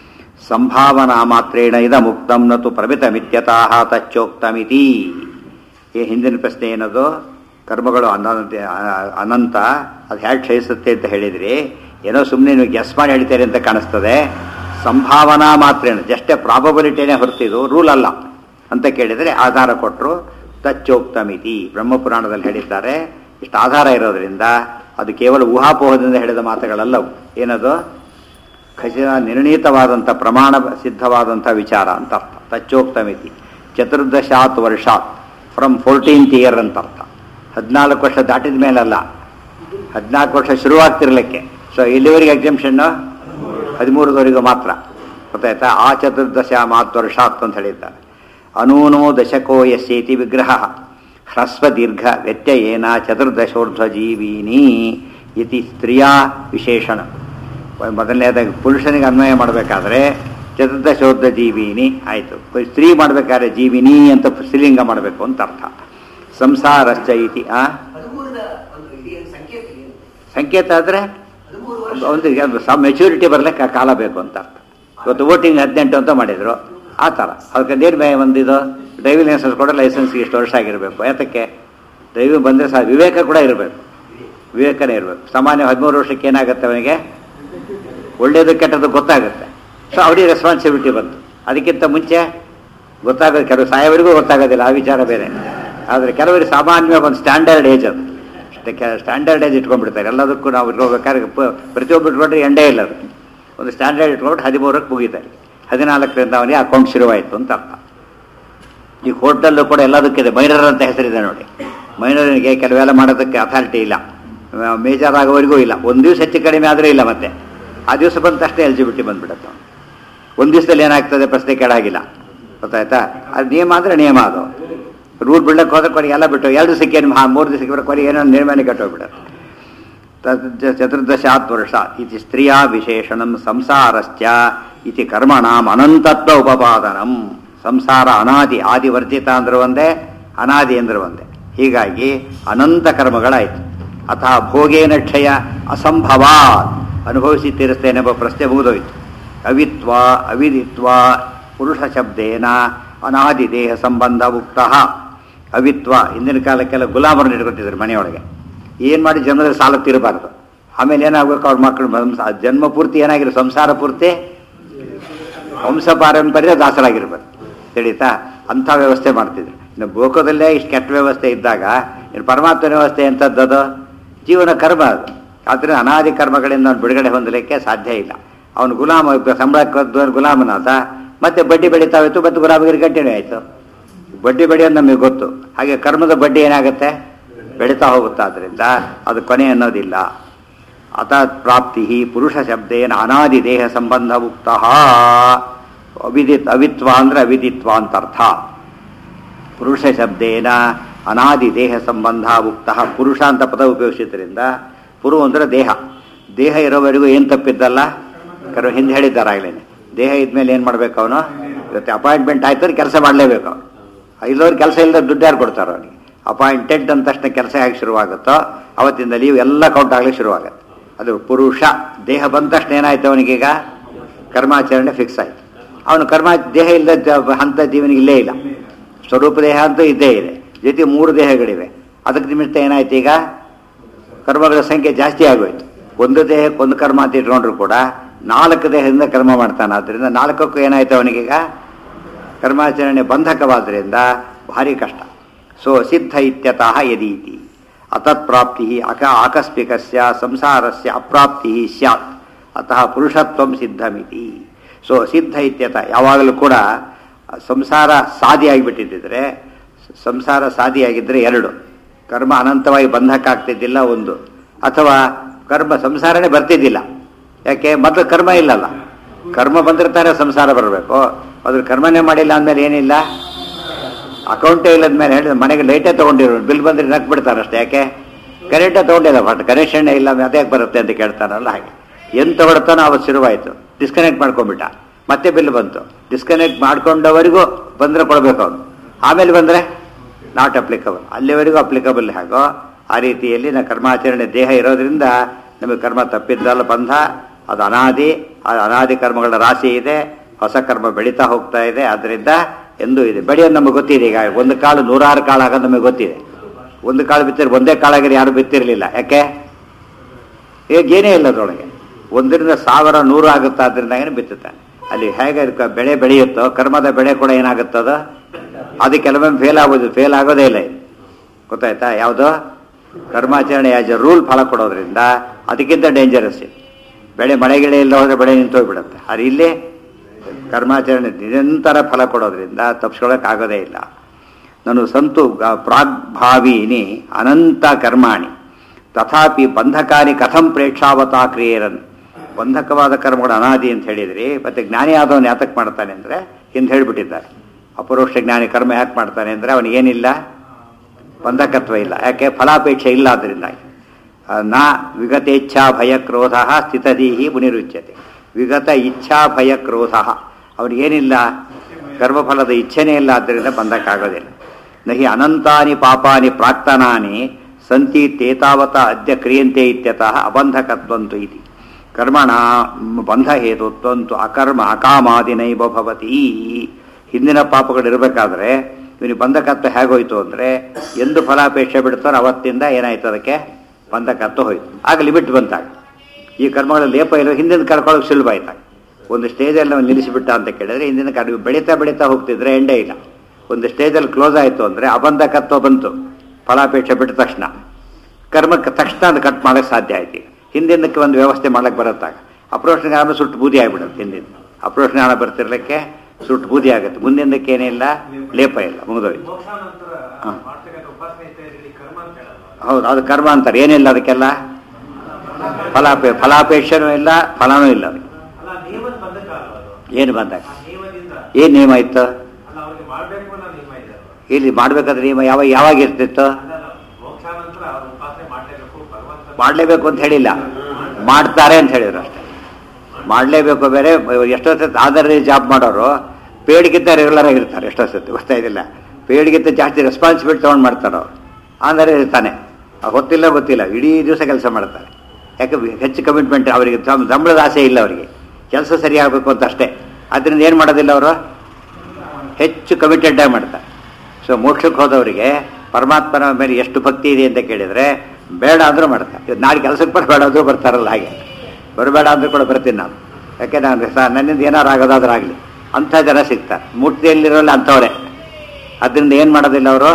ಸಂಭಾವನಾ ಮಾತ್ರೇಣ ಇದ ಮುಕ್ತಂ ನತು ಪ್ರಮಿತಮಿತ್ಯತಃ ತಚ್ಚೋಕ್ತಮಿತಿ ಈ ಹಿಂದಿನ ಪ್ರಶ್ನೆ ಏನದು ಕರ್ಮಗಳು ಅನಂತ ಅನಂತ ಅದು ಹೇಗೆ ಕ್ಷಯಿಸುತ್ತೆ ಅಂತ ಹೇಳಿದ್ರಿ ಏನೋ ಸುಮ್ಮನೆ ನೀವು ಗೆಸ್ ಮಾಡಿ ಹೇಳ್ತೀರಿ ಅಂತ ಕಾಣಿಸ್ತದೆ ಸಂಭಾವನಾ ಮಾತ್ರೇಣ ಜಸ್ಟ್ ಪ್ರಾಬಬಿಲಿಟಿನೇ ಹೊರತಿದು ರೂಲ್ ಅಲ್ಲ ಅಂತ ಕೇಳಿದರೆ ಆಧಾರ ಕೊಟ್ಟರು ತಚ್ಚೋಕ್ತಮಿತಿ ಬ್ರಹ್ಮಪುರಾಣದಲ್ಲಿ ಹೇಳಿದ್ದಾರೆ ಇಷ್ಟು ಆಧಾರ ಇರೋದ್ರಿಂದ ಅದು ಕೇವಲ ಊಹಾಪೋಹದಿಂದ ಹೇಳಿದ ಮಾತುಗಳಲ್ಲವು ಏನದು ಖಚಿತ ನಿರ್ಣೀತವಾದಂಥ ಪ್ರಮಾಣ ಸಿದ್ಧವಾದಂಥ ವಿಚಾರ ಅಂತ ಅರ್ಥ ತಚ್ಚೋಕ್ತಮಿತಿ ಚತುರ್ದಶಾತ್ ವರ್ಷಾತ್ ಫ್ರಮ್ ಫೋರ್ಟೀನ್ತ್ ಇಯರ್ ಅಂತ ಅರ್ಥ ಹದಿನಾಲ್ಕು ವರ್ಷ ದಾಟಿದ ಮೇಲಲ್ಲ ಹದಿನಾಲ್ಕು ವರ್ಷ ಶುರುವಾಗ್ತಿರ್ಲಿಕ್ಕೆ ಸೊ ಇಲ್ಲಿವರೆಗೆ ಎಕ್ಸಿಬಿಷನ್ನು ಹದಿಮೂರದವರೆಗೂ ಮಾತ್ರ ಗೊತ್ತಾಯ್ತಾ ಆ ಚತುರ್ದಶ ಮಾತ್ ವರ್ಷಾತ್ ಅಂತ ಹೇಳಿದ್ದಾರೆ ಅನೂನೋ ದಶಕೋ ಯಸ್ಯೇತಿ ವಿಗ್ರಹ ಹ್ರಸ್ವ ದೀರ್ಘ ವ್ಯತ್ಯಯೇನ ಚತುರ್ದಶೋರ್ಧ್ವ ಜೀವಿನಿ ಇತಿ ಸ್ತ್ರೀಯಾ ವಿಶೇಷಣ ಮೊದಲನೇದಾಗಿ ಪುರುಷನಿಗೆ ಅನ್ವಯ ಮಾಡಬೇಕಾದ್ರೆ ಚತುರ್ದಶೋರ್ಧ ಜೀವಿನಿ ಆಯಿತು ಸ್ತ್ರೀ ಮಾಡಬೇಕಾದ್ರೆ ಜೀವಿನಿ ಅಂತ ಸ್ತ್ರೀಲಿಂಗ ಮಾಡಬೇಕು ಅಂತ ಅರ್ಥ ಸಂಸಾರಶ್ಚ ಇತಿ ಆ ಹದಿಮೂರರ ಒಂದು ಇದೇನು ಸಂಕೇತ ಏನು ಸಂಕೇತ ಆದರೆ ಹದಿಮೂರು ವರ್ಷ ಒಂದು ಮೆಚುರಿಟಿ ಬರ್ಲಿಕ್ಕೆ ಕಾಲ ಬೇಕು ಅಂತ ಅರ್ಥ ಇವತ್ತು ವೋಟಿಂಗ್ ಹದಿನೆಂಟು ಅಂತ ಮಾಡಿದ್ರು ಆ ಥರ ಅದಕ್ಕೆ ನೇರ್ ಮೇ ಒಂದಿದು ಡ್ರೈವಿಂಗ್ ಲೈಸೆನ್ಸ್ ಕೂಡ ಲೈಸೆನ್ಸ್ಗೆ ಇಷ್ಟು ವರ್ಷ ಆಗಿರಬೇಕು ಯಾತಕ್ಕೆ ಡ್ರೈವಿಂಗ್ ಬಂದರೆ ಸಹ ವಿವೇಕ ಕೂಡ ಇರಬೇಕು ವಿವೇಕನೇ ಇರಬೇಕು ಸಾಮಾನ್ಯ ಹದಿಮೂರು ವರ್ಷಕ್ಕೆ ಏನಾಗುತ್ತೆ ಅವನಿಗೆ ಒಳ್ಳೆಯದು ಕೆಟ್ಟದ್ದು ಗೊತ್ತಾಗುತ್ತೆ ಸೊ ಅವರಿಗೆ ರೆಸ್ಪಾನ್ಸಿಬಿಲಿಟಿ ಬಂತು ಅದಕ್ಕಿಂತ ಮುಂಚೆ ಗೊತ್ತಾಗೋದು ಕೆಲವು ಸಾಯವರಿಗೂ ಗೊತ್ತಾಗೋದಿಲ್ಲ ಆ ವಿಚಾರ ಬೇರೆ ಆದರೆ ಕೆಲವರಿಗೆ ಸಾಮಾನ್ಯವಾಗಿ ಒಂದು ಸ್ಟ್ಯಾಂಡರ್ಡ್ ಏಜ್ ಅದು ಸ್ಟ್ಯಾಂಡರ್ಡ್ ಏಜ್ ಇಟ್ಕೊಂಡ್ಬಿಡ್ತಾರೆ ಎಲ್ಲದಕ್ಕೂ ನಾವು ಇಟ್ಕೋಬೇಕಾದ್ರೆ ಪ- ಪ್ರತಿಯೊಬ್ಬರು ಇಟ್ಕೊಂಡ್ರೆ ಎಂಡೇ ಇಲ್ಲ ಅದು ಒಂದು ಸ್ಟ್ಯಾಂಡರ್ಡ್ ಇಟ್ಕೊಂಡು ಹದಿಮೂರಕ್ಕೆ ಮುಗಿತಾರೆ ಹದಿನಾಲ್ಕರಿಂದ ಅವನಿಗೆ ಅಕೌಂಟ್ ಶುರುವಾಯಿತು ಅಂತ ಅರ್ಥ ಈ ಕೋರ್ಟಲ್ಲೂ ಕೂಡ ಎಲ್ಲದಕ್ಕಿದೆ ಮೈನರ್ ಅಂತ ಹೆಸರಿದೆ ನೋಡಿ ಮೈನರ್ಗೆ ಕೆಲವೆಲ್ಲ ಮಾಡೋದಕ್ಕೆ ಅಥಾರಿಟಿ ಇಲ್ಲ ಮೇಜರ್ ಆಗೋವರೆಗೂ ಇಲ್ಲ ಒಂದು ದಿವಸ ಹೆಚ್ಚು ಕಡಿಮೆ ಆದರೆ ಇಲ್ಲ ಮತ್ತೆ ಆ ದಿವಸ ಬಂದ ತಕ್ಷಣ ಎಲಿಜಿಬಿಲಿಟಿ ಬಂದ್ಬಿಡುತ್ತೆ ಒಂದು ದಿವಸದಲ್ಲಿ ಏನಾಗ್ತದೆ ಪ್ರಶ್ನೆ ಕೇಳಾಗಿಲ್ಲ ಗೊತ್ತಾಯ್ತಾ ಅದು ನಿಯಮ ಅಂದರೆ ನಿಯಮ ಅದು ರೂಲ್ ಬಿಡಕ್ಕೆ ಹೋದ್ರೆ ಕೊನೆಗೆ ಎಲ್ಲ ಬಿಟ್ಟು ಎರಡು ದಿವಸಕ್ಕೆ ಏನು ಮೂರು ದಿವಸಕ್ಕೆ ಬರೋ ಕೊನೆಗೆ ಏನೋ ನಿರ್ಮಾಣ ಕಟ್ಟೋಗ್ಬಿಡುತ್ತೆ ತದ್ ಚತುರ್ದಶಾತ್ ವರ್ಷ ಇತಿ ಸ್ತ್ರೀಯ ವಿಶೇಷಣಂ ಸಂಸಾರಶ್ಚ ಇತಿ ಕರ್ಮಣಾಂ ಅನಂತತ್ವ ಉಪಪಾದನಂ ಸಂಸಾರ ಅನಾದಿ ಆದಿ ವರ್ಜಿತ ಅಂದ್ರೆ ಒಂದೇ ಅನಾದಿ ಅಂದ್ರೆ ಒಂದೇ ಹೀಗಾಗಿ ಅನಂತ ಕರ್ಮಗಳಾಯಿತು ಅಥವಾ ಭೋಗೇನ ಕ್ಷಯ ಅಸಂಭವ ಅನುಭವಿಸಿ ತೀರಿಸ್ತೇನೆ ಎಂಬ ಪ್ರಶ್ನೆ ಮುಗಿದೋಯ್ತು ಅವಿತ್ವ ಅವಿದಿತ್ವ ಪುರುಷ ಶಬ್ದೇನ ಅನಾದಿ ದೇಹ ಸಂಬಂಧ ಉಕ್ತ ಅವಿತ್ವ ಹಿಂದಿನ ಕಾಲಕ್ಕೆಲ್ಲ ಗುಲಾಮರನ್ನು ಇಟ್ಕೊತಿದ್ರು ಮನೆಯೊಳಗೆ ಏನು ಮಾಡಿ ಜನ್ಮದಲ್ಲಿ ಸಾಲ ತೀರಬಾರ್ದು ಆಮೇಲೆ ಏನಾಗಬೇಕು ಅವ್ರ ಮಕ್ಕಳು ಬಂದ್- ಜನ್ಮ ಪೂರ್ತಿ ಏನಾಗಿರೋ ಸಂಸಾರ ಪೂರ್ತಿ ವಂಶ ಪಾರಂಪರ್ಯ ದಾಸರಾಗಿರ್ಬೇಕು ತಿಳಿತಾ ಅಂಥ ವ್ಯವಸ್ಥೆ ಮಾಡ್ತಿದ್ರು ಇನ್ನು ಗೋಕದಲ್ಲೇ ಇಷ್ಟು ಕೆಟ್ಟ ವ್ಯವಸ್ಥೆ ಇದ್ದಾಗ ಇನ್ನು ಪರಮಾತ್ಮನ ವ್ಯವಸ್ಥೆ ಎಂಥದ್ದದು ಜೀವನ ಕರ್ಮ ಅದು ಆದ್ದರಿಂದ ಅನಾದಿ ಕರ್ಮಗಳಿಂದ ಅವ್ನು ಬಿಡುಗಡೆ ಹೊಂದಲಿಕ್ಕೆ ಸಾಧ್ಯ ಇಲ್ಲ ಅವನು ಗುಲಾಮ ಸಂಬಳಕ್ಕೆ ಗುಲಾಮನಾದ ಮತ್ತೆ ಬಡ್ಡಿ ಬೆಳೀತಾ ಹೋಯ್ತು ಮತ್ತೆ ಗುಲಾಮಗಿರಿ ಕಂಟಿನ್ಯೂ ಆಯಿತು ಬಡ್ಡಿ ಬೆಳೆಯೋದು ನಮಗೆ ಗೊತ್ತು ಹಾಗೆ ಕರ್ಮದ ಬಡ್ಡಿ ಏನಾಗುತ್ತೆ ಬೆಳೀತಾ ಹೋಗುತ್ತೆ ಆದ್ದರಿಂದ ಅದು ಕೊನೆ ಅನ್ನೋದಿಲ್ಲ ಅತತ್ ಪ್ರಾಪ್ತಿ ಪುರುಷ ಶಬ್ದೇನ ಅನಾದಿ ದೇಹ ಸಂಬಂಧ ಉಕ್ತ ಅವಿದಿತ್ ಅವಿತ್ವ ಅಂದ್ರೆ ಅವಿದಿತ್ವ ಅಂತ ಅರ್ಥ ಪುರುಷ ಶಬ್ದೇನ ಅನಾದಿ ದೇಹ ಸಂಬಂಧ ಉಕ್ತ ಪುರುಷ ಅಂತ ಪದ ಉಪಯೋಗಿಸಿದ್ರಿಂದ ಪುರು ಅಂದ್ರೆ ದೇಹ ದೇಹ ಇರೋವರೆಗೂ ಏನು ತಪ್ಪಿದ್ದಲ್ಲ ಕರು ಹಿಂದೆ ಹೇಳಿದ್ದಾರೆ ಆಗ್ಲೇನೆ ದೇಹ ಇದ್ಮೇಲೆ ಏನು ಮಾಡ್ಬೇಕು ಅವನು ಇವತ್ತು ಅಪಾಯಿಂಟ್ಮೆಂಟ್ ಆಯ್ತು ಕೆಲಸ ಮಾಡಲೇಬೇಕು ಅವನು ಇಲ್ಲವ್ರು ಕೆಲಸ ಇಲ್ಲದ ದುಡ್ಡು ಯಾರು ಕೊಡ್ತಾರೋ ಅವನಿಗೆ ಅಪಾಯಿಂಟೆಡ್ ಅಂದ ತಕ್ಷಣ ಕೆಲಸ ಹೇಗೆ ಶುರುವಾಗುತ್ತೋ ಅವತ್ತಿಂದ ಲೀವ್ ಎಲ್ಲ ಕೌಂಟ್ ಆಗ್ಲಿಕ್ಕೆ ಶುರುವಾಗುತ್ತೆ ಅದು ಪುರುಷ ದೇಹ ಬಂದ ತಕ್ಷಣ ಏನಾಯ್ತು ಅವನಿಗೀಗ ಕರ್ಮಾಚರಣೆ ಫಿಕ್ಸ್ ಆಯ್ತು ಅವನು ಕರ್ಮ ದೇಹ ಇಲ್ಲದ ಹಂತ ಜೀವನಿಗೆ ಇಲ್ಲೇ ಇಲ್ಲ ಸ್ವರೂಪ ದೇಹ ಅಂತೂ ಇದ್ದೇ ಇದೆ ಜೊತೆ ಮೂರು ದೇಹಗಳಿವೆ ಅದಕ್ಕೆ ನಿಮಿತ್ತ ಏನಾಯ್ತು ಈಗ ಕರ್ಮಗಳ ಸಂಖ್ಯೆ ಜಾಸ್ತಿ ಆಗೋಯ್ತು ಒಂದು ದೇಹಕ್ಕೆ ಒಂದು ಕರ್ಮ ಅಂತ ಇಟ್ಕೊಂಡ್ರು ಕೂಡ ನಾಲ್ಕು ದೇಹದಿಂದ ಕರ್ಮ ಮಾಡ್ತಾನೆ ಆದ್ದರಿಂದ ನಾಲ್ಕಕ್ಕೂ ಏನಾಯ್ತು ಅವನಿಗೀಗ ಕರ್ಮಾಚರಣೆ ಬಂಧಕವಾದ್ರಿಂದ ಭಾರಿ ಕಷ್ಟ ಸೊ ಸಿದ್ಧ ಇತ್ಯತಃ ಯದೀತಿ ಅತತ್ಪ್ರಾಪ್ತಿ ಅಕ ಆಕಸ್ಮಿಕಸ್ಯ ಸಂಸಾರಸ್ಯ ಅಪ್ರಾಪ್ತಿ ಸ್ಯಾತ್ ಅತಃ ಪುರುಷತ್ವಂ ಸಿದ್ಧಮಿತಿ ಸೊ ಸಿದ್ಧ ಇತ್ಯತ ಯಾವಾಗಲೂ ಕೂಡ ಸಂಸಾರ ಸಾದಿಯಾಗಿಬಿಟ್ಟಿದ್ದರೆ ಸಂಸಾರ ಸಾದಿಯಾಗಿದ್ದರೆ ಎರಡು ಕರ್ಮ ಅನಂತವಾಗಿ ಬಂಧಕ ಆಗ್ತಿದ್ದಿಲ್ಲ ಒಂದು ಅಥವಾ ಕರ್ಮ ಸಂಸಾರನೇ ಬರ್ತಿದ್ದಿಲ್ಲ ಯಾಕೆ ಮೊದಲು ಕರ್ಮ ಇಲ್ಲಲ್ಲ ಕರ್ಮ ಬಂದ್ರೆ ತಾನೇ ಸಂಸಾರ ಬರಬೇಕು ಅದ್ರ ಕರ್ಮನೇ ಮಾಡಿಲ್ಲ ಅಂದಮೇಲೆ ಏನಿಲ್ಲ ಅಕೌಂಟೇ ಇಲ್ಲದ ಮೇಲೆ ಹೇಳಿದ ಮನೆಗೆ ಲೈಟೇ ತೊಗೊಂಡಿರೋ ಬಿಲ್ ಬಂದ್ರೆ ನಕ್ ಬಿಡ್ತಾರೆ ಅಷ್ಟೇ ಯಾಕೆ ಕರೆಂಟೇ ತೊಗೊಂಡಿಲ್ಲ ಬಟ್ ಕನೆಕ್ಷನ್ ಇಲ್ಲ ಅದೇ ಬರುತ್ತೆ ಅಂತ ಕೇಳ್ತಾನಲ್ಲ ಹಾಗೆ ಏನು ತಗೊಳ್ತಾನೋ ಅವತ್ತು ಶುರುವಾಯಿತು ಡಿಸ್ಕನೆಕ್ಟ್ ಮಾಡ್ಕೊಂಡ್ಬಿಟ್ಟ ಮತ್ತೆ ಬಿಲ್ ಬಂತು ಡಿಸ್ಕನೆಕ್ಟ್ ಮಾಡ್ಕೊಂಡವರಿಗೂ ಬಂದರೆ ಕೊಡಬೇಕು ಅವನು ಆಮೇಲೆ ಬಂದರೆ ನಾಟ್ ಅಪ್ಲಿಕಬಲ್ ಅಲ್ಲಿವರೆಗೂ ಅಪ್ಲಿಕಬಲ್ ಹೇಗೋ ಆ ರೀತಿಯಲ್ಲಿ ನಾ ಕರ್ಮಾಚರಣೆ ದೇಹ ಇರೋದ್ರಿಂದ ನಮಗೆ ಕರ್ಮ ತಪ್ಪಿದ್ದಲ್ಲ ಬಂಧ ಅದು ಅನಾದಿ ಆ ಅನಾದಿ ಕರ್ಮಗಳ ರಾಶಿ ಇದೆ ಹೊಸ ಕರ್ಮ ಬೆಳೀತಾ ಹೋಗ್ತಾ ಇದೆ ಅದರಿಂದ ಎಂದೂ ಇದೆ ಬೆಳೆಯೋದು ನಮಗೆ ಗೊತ್ತಿದೆ ಈಗ ಒಂದು ಕಾಳು ನೂರಾರು ಕಾಳು ಆಗೋದು ನಮಗೆ ಗೊತ್ತಿದೆ ಒಂದು ಕಾಳು ಬಿತ್ತಿದ್ರೆ ಒಂದೇ ಕಾಳಾಗಿದ್ರೆ ಯಾರು ಬಿತ್ತಿರಲಿಲ್ಲ ಯಾಕೆ ಈಗ ಏನೇ ಇಲ್ಲ ಅದರೊಳಗೆ ಒಂದರಿಂದ ಸಾವಿರ ನೂರು ಆಗುತ್ತಾ ಅದರಿಂದಾಗನೇ ಬಿತ್ತುತ್ತಾನೆ ಅಲ್ಲಿ ಹೇಗೆ ಅದಕ್ಕೆ ಬೆಳೆ ಬೆಳೆಯುತ್ತೋ ಕರ್ಮದ ಬೆಳೆ ಕೂಡ ಏನಾಗುತ್ತದ ಅದು ಕೆಲವೊಮ್ಮೆ ಫೇಲ್ ಆಗೋದು ಫೇಲ್ ಆಗೋದೇ ಇಲ್ಲ ಇದು. ಗೊತ್ತಾಯ್ತಾ ಯಾವುದು ಕರ್ಮಾಚರಣೆ ಆಸ್ ಎ ರೂಲ್ ಫಲ ಕೊಡೋದ್ರಿಂದ ಅದಕ್ಕಿಂತ ಡೇಂಜರಸ್ ಇದು ಬೆಳೆ ಮಳೆ ಗಿಳೆ ಇಲ್ಲ ಹೋದ್ರೆ ಬೆಳೆ ನಿಂತೋಗ್ಬಿಡುತ್ತೆ ಆದರೆ ಇಲ್ಲಿ ಕರ್ಮಾಚರಣೆ ನಿರಂತರ ಫಲ ಕೊಡೋದ್ರಿಂದ ತಪ್ಪಿಸ್ಕೊಳ್ಳೋಕೆ ಆಗೋದೇ ಇಲ್ಲ ನಾನು ಸಂತು ಗ- ಪ್ರಾಗ್ಭಾವೀನಿ ಅನಂತ ಕರ್ಮಾಣಿ ತಥಾಪಿ ಬಂಧಕಾನಿ ಕಥಂ ಪ್ರೇಕ್ಷಾವತಾ ಕ್ರಿಯೇರನ್ ಬಂಧಕವಾದ ಕರ್ಮಗಳು ಅನಾದಿ ಅಂತ ಹೇಳಿದ್ರಿ ಮತ್ತೆ ಜ್ಞಾನಿ ಆದವನು ಯಾತಕ್ಕೆ ಮಾಡ್ತಾನೆ ಅಂದರೆ ಹಿಂದೆ ಹೇಳಿಬಿಟ್ಟಿದ್ದಾರೆ ಅಪರೋಕ್ಷ ಜ್ಞಾನಿ ಕರ್ಮ ಯಾಕೆ ಮಾಡ್ತಾನೆ ಅಂದರೆ ಅವನಿಗೇನಿಲ್ಲ ಬಂಧಕತ್ವ ಇಲ್ಲ ಯಾಕೆ ಫಲಾಪೇಕ್ಷೆ ಇಲ್ಲ ಅದರಿಂದಾಗಿ ಆ, ನ ವಿಗತೇಚ್ಛಾ ಭಯ ಕ್ರೋಧ ಸ್ಥಿತದೀಹಿ ಮುನಿರುಚ್ಯತೆ ವಿಗತ ಇಚ್ಛಾ ಭಯ ಕ್ರೋಧ ಅವನಿಗೇನಿಲ್ಲ ಕರ್ಮಫಲದ ಇಚ್ಛೆನೇ ಇಲ್ಲ ಆದ್ದರಿಂದ ಬಂಧಕ್ಕಾಗೋದಿಲ್ಲ ನಹಿ ಅನಂತಾನಿ ಪಾಪಾನಿ ಪ್ರಾಕ್ತನಾನಿ ಸಂತಿ ತೇತಾವತ ಅದ್ಯ ಕ್ರಿಯಂತೆ ಇತ್ಯತಃ ಅಬಂಧಕತ್ವಂತು ಇತಿ ಕರ್ಮಣ ಬಂಧ ಹೇತುತ್ವಂತು ಅಕರ್ಮ ಅಕಾಮಾದಿನೈವ ಭವತಿ ಹಿಂದಿನ ಪಾಪಗಳಿರಬೇಕಾದ್ರೆ ಇವನಿಗೆ ಬಂಧಕತ್ವ ಹೇಗೋಯ್ತು ಅಂದರೆ ಎಂದು ಫಲಾಪೇಕ್ಷೆ ಬಿಡ್ತಾರೋ ಅವತ್ತಿಂದ ಏನಾಯ್ತು ಅದಕ್ಕೆ ಬಂಧಕತ್ವ ಹೋಯ್ತು ಆಗ ಲಿಮಿಟ್ ಬಂತಾಗ ಈ ಕರ್ಮಗಳ ಲೇಪ ಇಲ್ಲ ಹಿಂದಿನ ಕರ್ಕೊಳ್ಳೋಕೆ ಸುಲಭ ಆಯ್ತಾಗ ಒಂದು ಸ್ಟೇಜಲ್ಲಿ ನಾವು ನಿಲ್ಲಿಸಿಬಿಟ್ಟ ಅಂತ ಕೇಳಿದ್ರೆ ಹಿಂದಿನ ಕರ್ಮ ಬೆಳೀತಾ ಬೆಳೀತಾ ಹೋಗ್ತಿದ್ರೆ ಎಂಡೇ ಇಲ್ಲ ಒಂದು ಸ್ಟೇಜಲ್ಲಿ ಕ್ಲೋಸ್ ಆಯಿತು ಅಂದರೆ ಅಬಂಧಕತ್ವ ಬಂತು ಫಲಾಪೇಕ್ಷೆ ಬಿಟ್ಟ ತಕ್ಷಣ ಕರ್ಮಕ್ಕೆ ತಕ್ಷಣ ಅದು ಕಟ್ ಮಾಡೋಕ್ಕೆ ಸಾಧ್ಯ ಆಯ್ತು ಈಗ ಹಿಂದಿನಕ್ಕೆ ಒಂದು ವ್ಯವಸ್ಥೆ ಮಾಡಕ್ಕೆ ಬರುತ್ತಾಗ ಅಪ್ರೋಷ ಜ್ಞಾನ ಸುಟ್ಟು ಬೂದಿ ಆಗಿಬಿಡುತ್ತೆ ಹಿಂದಿನ ಅಪ್ರೋಷ ಜ್ಞಾನ ಬರ್ತಿರ್ಲಿಕ್ಕೆ ಸುಟ್ಟು ಬೂದಿ ಆಗುತ್ತೆ ಮುಂದಿನಕ್ಕೆ ಏನಿಲ್ಲ ಲೇಪ ಇಲ್ಲ ಮುಗಿದೋಯ್ತು ಮೋಕ್ಷಾನಂತರ ಹಾ. ಮಾಡ್ತಕ್ಕಂಥ ಉಪಾಸನೆ ಇತ್ಯಾದಿಗಳಿಗೆ ಕರ್ಮ ಅಂತ ಹೇಳಲ್ವಾ ಹೌದು ಅದು ಕರ್ಮ ಅಂತಾರೆ ಏನಿಲ್ಲ ಅದಕ್ಕೆಲ್ಲ ಫಲಾಪೇ ಫಲಾಪೇಕ್ಷನೂ ಇಲ್ಲ ಫಲನೂ ಇಲ್ಲ ಅದಕ್ಕೆ ಅಲ್ಲ ನಿಯಮದ ಬಂಧಕ ಅಲ್ವಾ ಅದು ಏನು ಬಂದಾಗ ಆ ನಿಯಮದಿಂದ ಏನು ನಿಯಮ ಇತ್ತು ಅಲ್ಲ ಅವ್ರಿಗೆ ಮಾಡ್ಬೇಕು ಅನ್ನೋ ನಿಯಮ ಇದೆ ಅಲ್ವಾ ಇಲ್ಲಿ ಮಾಡ್ಬೇಕಾದ್ರೆ ನಿಯಮ ಯಾವ ಯಾವಾಗ ಇರ್ತಿತ್ತು ಅದಲ್ಲ ಮೋಕ್ಷಾನಂತರ ಅವ್ರು ಉಪಾಸನೆ ಮಾಡ್ಲೇಬೇಕು ಭಗವಂತ ಮಾಡಲೇಬೇಕು ಅಂತ ಹೇಳಿಲ್ಲ ಮಾಡ್ತಾರೆ ಅಂತ ಹೇಳಿದ್ರು ಅಷ್ಟೇ ಮಾಡಲೇಬೇಕು ಬೇರೆ ಎಷ್ಟೋ ಸತಿ ಆಧಾರ ಜಾಬ್ ಮಾಡೋರು ಪೇಡ್ಗಿಂತ ರೆಗ್ಯುಲರ್ ಆಗಿರ್ತಾರೆ ಎಷ್ಟೋ ಸತಿ ಗೊತ್ತಾಯ್ತಿಲ್ಲ ಪೇಡ್ಗಿಂತ ಜಾಸ್ತಿ ರೆಸ್ಪಾನ್ಸಿಬಿಲಿಟಿ ತೊಗೊಂಡು ಮಾಡ್ತಾರೆ ಅವ್ರು ಆದರೆ ಇರ್ತಾನೆ ಆ ಗೊತ್ತಿಲ್ಲ ಗೊತ್ತಿಲ್ಲ ಇಡೀ ದಿವಸ ಕೆಲಸ ಮಾಡ್ತಾರೆ ಯಾಕೆ ಹೆಚ್ಚು ಕಮಿಟ್ಮೆಂಟ್ ಅವರಿಗೆ ಸಂ- ಸಂಬಳದ ಆಸೆ ಇಲ್ಲ ಅವರಿಗೆ ಕೆಲಸ ಸರಿಯಾಗಬೇಕು ಅಂತ ಅಷ್ಟೇ ಅದರಿಂದ ಏನು ಮಾಡೋದಿಲ್ಲ ಅವರು ಹೆಚ್ಚು ಕಮಿಟೆಡ್ ಆಗಿ ಮಾಡ್ತಾರೆ ಸೊ ಮೋಕ್ಷಕ್ಕೆ ಹೋದವರಿಗೆ ಪರಮಾತ್ಮನ ಮೇಲೆ ಎಷ್ಟು ಭಕ್ತಿ ಇದೆ ಅಂತ ಕೇಳಿದರೆ ಬೇಡ ಅಂದರೂ ಮಾಡ್ತಾರೆ ಇವತ್ತು ನಾಳೆ ಕೆಲಸಕ್ಕೆ ಬರಬೇಡ ಅಂದರೂ ಬರ್ತಾರಲ್ಲ ಹಾಗೆ ಬರಬೇಡ ಅಂದರೂ ಕೂಡ ಬರ್ತೀನಿ ನಾನು ಯಾಕೆ ನಾನು ಸರ್ ನನ್ನಿಂದ ಏನಾರು ಆಗೋದಾದ್ರೂ ಆಗಲಿ ಅಂಥ ಜನ ಸಿಗ್ತಾರೆ ಮೂರ್ತಿಯಲ್ಲಿರೋಲ್ಲ ಅಂಥವ್ರೆ ಅದರಿಂದ ಏನು ಮಾಡೋದಿಲ್ಲ ಅವರು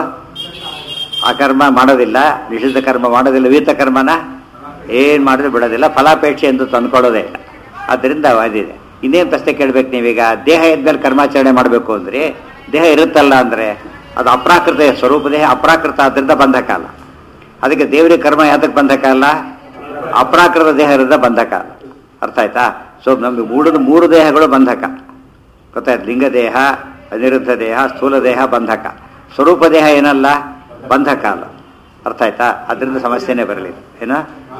ಆ ಕರ್ಮ ಮಾಡೋದಿಲ್ಲ ನಿಷಿದ್ಧ ಕರ್ಮ ಮಾಡೋದಿಲ್ಲ ವೀತ ಕರ್ಮನ ಏನು ಮಾಡಿದ್ರು ಬಿಡೋದಿಲ್ಲ ಫಲಾಪೇಕ್ಷೆ ಎಂದು ತಂದ್ಕೊಡೋದೇ ಇಲ್ಲ ಆದ್ದರಿಂದ ಅದಿದೆ ಇನ್ನೇನು ಪ್ರಶ್ನೆ ಕೇಳ್ಬೇಕು ನೀವೀಗ ದೇಹ ಇದ್ಮೇಲೆ ಕರ್ಮಾಚರಣೆ ಮಾಡಬೇಕು ಅಂದರೆ ದೇಹ ಇರುತ್ತಲ್ಲ ಅಂದರೆ ಅದು ಅಪ್ರಾಕೃತ ಸ್ವರೂಪ ದೇಹ ಅಪ್ರಾಕೃತ ಆದ್ದರಿಂದ ಬಂಧಕ ಅಲ್ಲ ಅದಕ್ಕೆ ದೇವರಿಗೆ ಕರ್ಮ ಯಾತಕ್ಕೆ ಬಂಧಕ ಅಲ್ಲ ಅಪ್ರಾಕೃತ ದೇಹ ಇರೋದ ಬಂಧಕ ಅಲ್ಲ ಅರ್ಥ ಆಯ್ತಾ ಸೊ ನಮಗೆ ಮೂಡು ಮೂರು ದೇಹಗಳು ಬಂಧಕ ಗೊತ್ತಾಯ್ತು ಲಿಂಗ ದೇಹ ಅನಿರುದ್ಧ ದೇಹ ಸ್ಥೂಲ ದೇಹ ಬಂಧಕ ಸ್ವರೂಪ ದೇಹ ಏನಲ್ಲ ಬಂಧಕ ಅಲ್ಲ ಅರ್ಥ ಆಯ್ತಾ ಅದರಿಂದ ಸಮಸ್ಯೆನೇ ಬರಲಿಲ್ಲ ಏನ